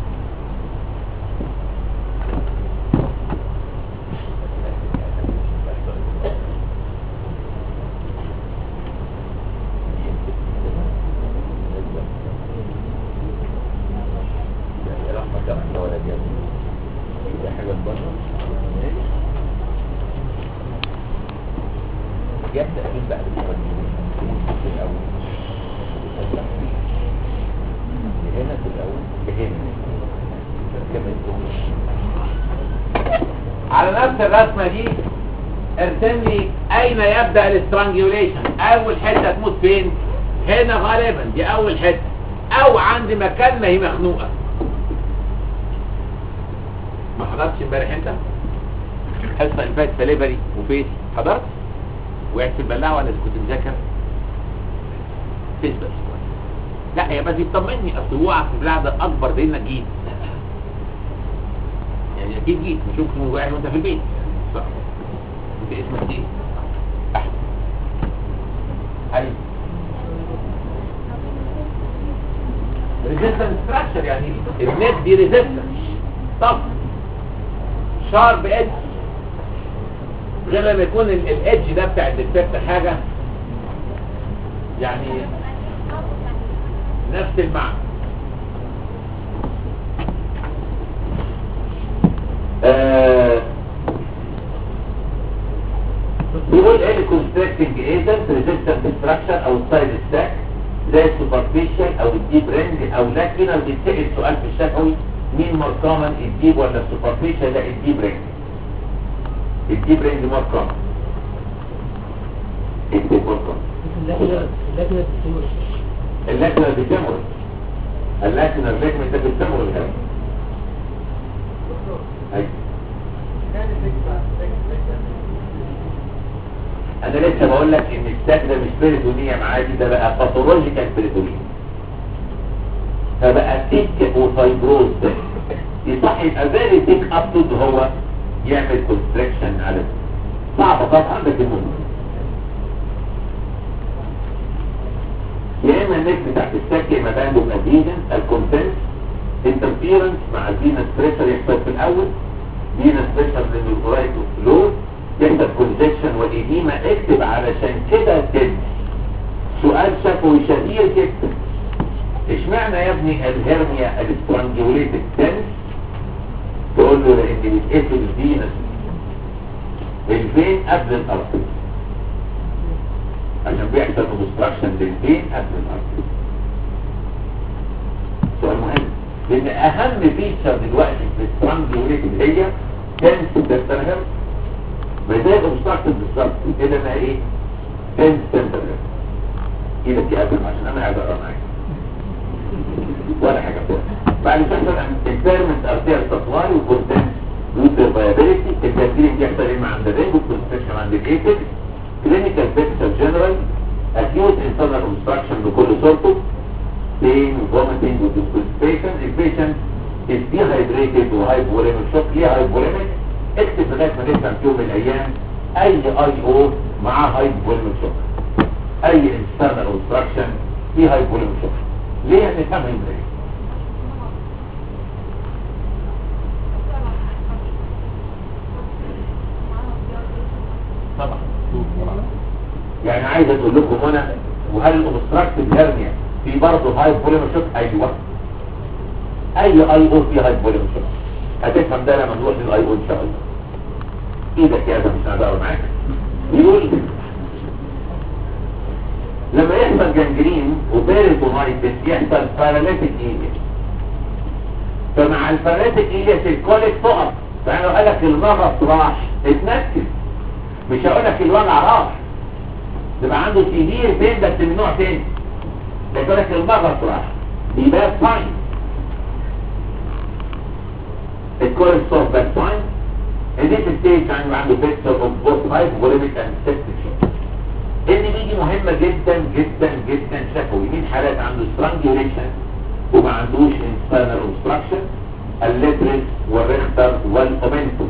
يبدأ مين بقى بالمقدمين في الأول هنا في الأول هنا كما يقول على نفس الرسمة دي ارسم لي اين يبدأ الاسترانجيوليشن اول حتة تموت فين هنا غالبا دي اول حتة او عند مكان ما هي مخنوقة ما حضرتش امبارح انت الحصة اللي فاتت دليفري وفيس حضرت وقعت في البلاعة ولا كنت مذاكر فيس بس لا هي بس يطمني اصل هو في البلاعة ده اكبر دينا جيت يعني اكيد جيت مش ممكن واقع وانت في البيت صح انت اسمك ايه احمد ايوه ريزيستنس ستراكشر يعني النت دي ريزيستنس طب شارب ادج غير لما يكون الادج ده بتاع الديفكت حاجه يعني نفس المعنى
آه، بيقول ايه الكونستراكتنج ايجنت ريزيستنت ستراكشر او السايد ستاك زي السوبرفيشال او الديب رينج او لاكينال بيتسال سؤال في الشفوي مين مور كومن الديب ولا السوبرفيشال لا الديب رينج الديب رينج مور كومن الديب مور كومن اللاكينال بيتمر اللاكينال ريجمنت ده بيتمر الهواء أيوة. انا لسه بقول لك ان الساك ده مش بيريتونيا عادي ده بقى باثولوجيكال بيريتونيا فبقى تيك وفايبروز ده يصح يبقى فيري تيك اب تو هو يعمل كونستريكشن على ده. صعب طبعا عندك المهم يا اما النك بتاعت الساك يا اما باندو اديجن الكونتنت انترفيرنس مع الفينس بريشر يحصل في الاول فينس بريشر من الرايت فلو يحصل كونجكشن وايديما اكتب علشان كده كده سؤال شفوي شهير جدا اشمعنى يا ابني الهرنيا الاسترانجوليتد تنس تقول له لان بيتقفل الفينس الفين قبل الارض عشان بيحصل اوبستراكشن للفين قبل الارض سؤال مهم لان اهم فيتشر دلوقتي في السترانجوليتد هي تنس تستنهر ما زي الاوبستراكشن بالظبط كده ما ايه تنس تستنهر كده دي قبل عشان انا قاعد اقرا معاك ولا حاجه فوق بعد كده الفيرمنت ارتير سبلاي وكونتنت ووتر فايبيليتي التسجيل بيحصل اما عند الرينج والكونستركشن عند الايبكس كلينيكال بيكتشر جنرال اكيوت انترنال اوبستراكشن بكل صورته pain vomiting وديسكونستيشن البيشنت is dehydrated وهايبوليميك شوك ليه هايبوليميك اكتب لغايه ما نفهم في يوم من الايام اي اي او معاه هايبوليميك شوك اي انترنال اوبستراكشن فيه هايبوليميك شوك ليه هنفهمها ازاي
طبعا يعني عايز اقول لكم هنا وهل الاوبستراكتيف هيرنيا في برضه هاي بوليمر شوك ايوه اي اي او في هاي بوليمر شوك هتفهم ده لما نروح للاي او ان شاء الله ايدك يا ادم مش هقدر معاك بيقول لما يحصل جنجرين وبيريتونايتس يحصل باراليتيك ايليا فمع الباراليتيك ايليا الكوليك تقف فانا لو قالك المغص راح اتنكس مش هقولك الوجع راح يبقى عنده سيفير بين بس من نوع تاني ده يقول لك المغص راح يبقى فاين الكورن صوف باك فاين in this stage يعني يبقى عنده picture of both hypoglycemic and septic shock ان بيجي مهمة جدا جدا جدا شافوا مين حالات عنده strangulation وما عندوش internal obstruction الليترس والريختر والاومنتوس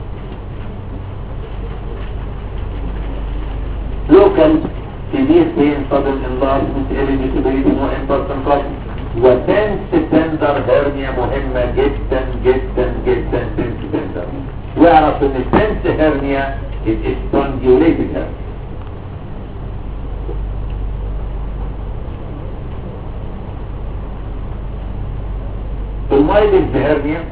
local severe pain sudden enlargement irritability no important cause وتنس تندر هرنيا مهمة جدا جدا جدا تنس تندر واعرف ان التنس هرنيا it is strangulated hernia المايلنز هرنيا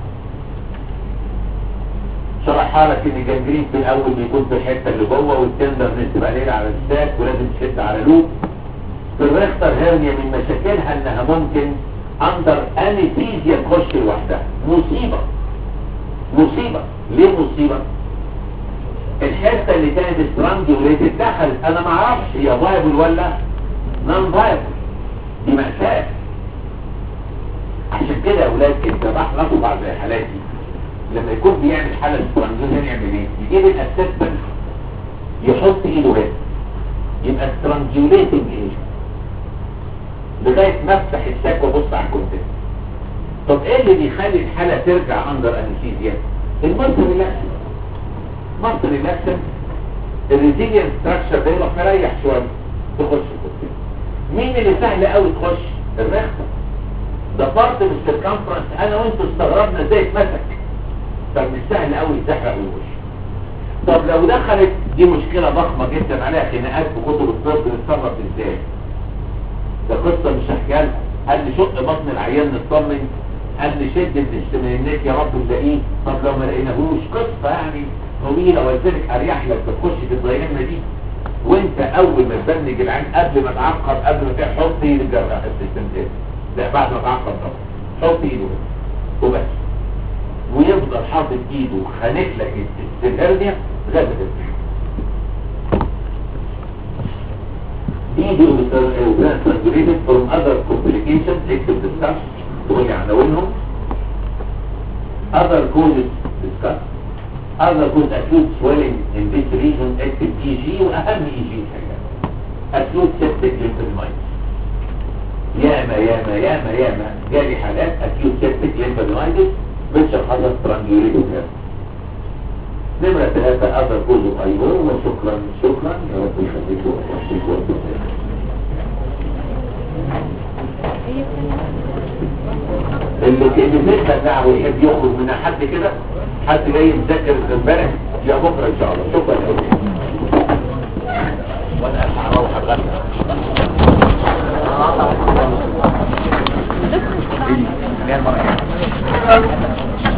شرحها لك ان الجنجرين في الاول بيكون في الحته اللي جوه والتندر بتبقى قليل على الساك ولازم تشد على لوب في الريختر هرنيا من مشاكلها انها ممكن اندر انستيزيا تخش لوحدها مصيبه مصيبه ليه مصيبه الحته اللي كانت سترانجوليتد دخلت انا ما اعرفش هي فايبل ولا نون فايبل دي مأساة عشان كده يا اولاد الذبح نطوا بعض الحالات دي لما يكون بيعمل حالة سترانجوليشن يعمل ايه؟ يجيب الاسيستنت يحط ايده هنا يبقى سترانجوليتنج ايه؟ لغاية ما افتح الساك وابص على الكونتنت طب ايه اللي بيخلي الحالة ترجع اندر انستيزيا؟ المصدر ريلاكسن مصدر ريلاكسن الريزيليان ستراكشر ده يبقى مريح شوية تخش الكونتنت مين اللي سهل قوي تخش؟ الريختر ده بارت من السيركمفرنس انا وانتوا استغربنا ازاي اتمسك طب مش سهل قوي يزحرق ويوش طب لو دخلت دي مشكلة ضخمة جدا عليها خناقات في كتب الطب نتصرف ازاي ده قصة مش هحكيها لكم هل نشق بطن العيان نطمن هل نشد من السمنينات يا رب نلاقيه طب لو ما لقيناهوش قصة يعني طويلة ولذلك اريح لك تخش في الضيانة دي وانت اول ما تبنج العين قبل ما تعقب قبل ما تحط ايد الجرح السيستم لا بعد ما تعقب طبعا حط ايده هنا وبس ويفضل حاطط ايده خانق لك الهرنيا لغايه ما تفتح ايده translated from other complications اكتب discuss تقول لي عناوينهم other causes discuss other causes acute swelling in this region اكتب اي جي واهم اي جي الحقيقه acute septic lymphocytes ياما ياما ياما ياما جالي حالات acute septic lymphocytes بتشخصها strangulated نمرة ثلاثة أثر كله أيوه وشكرا شكرا يا رب يخليكم ويحفظكم ويحفظكم اللي اللي بيسأل بقى ويحب يخرج من حد كده حد جاي مذاكر امبارح يا بكره ان شاء الله شكرا يا رب وانا هروح اتغدى
اللي هي المرأة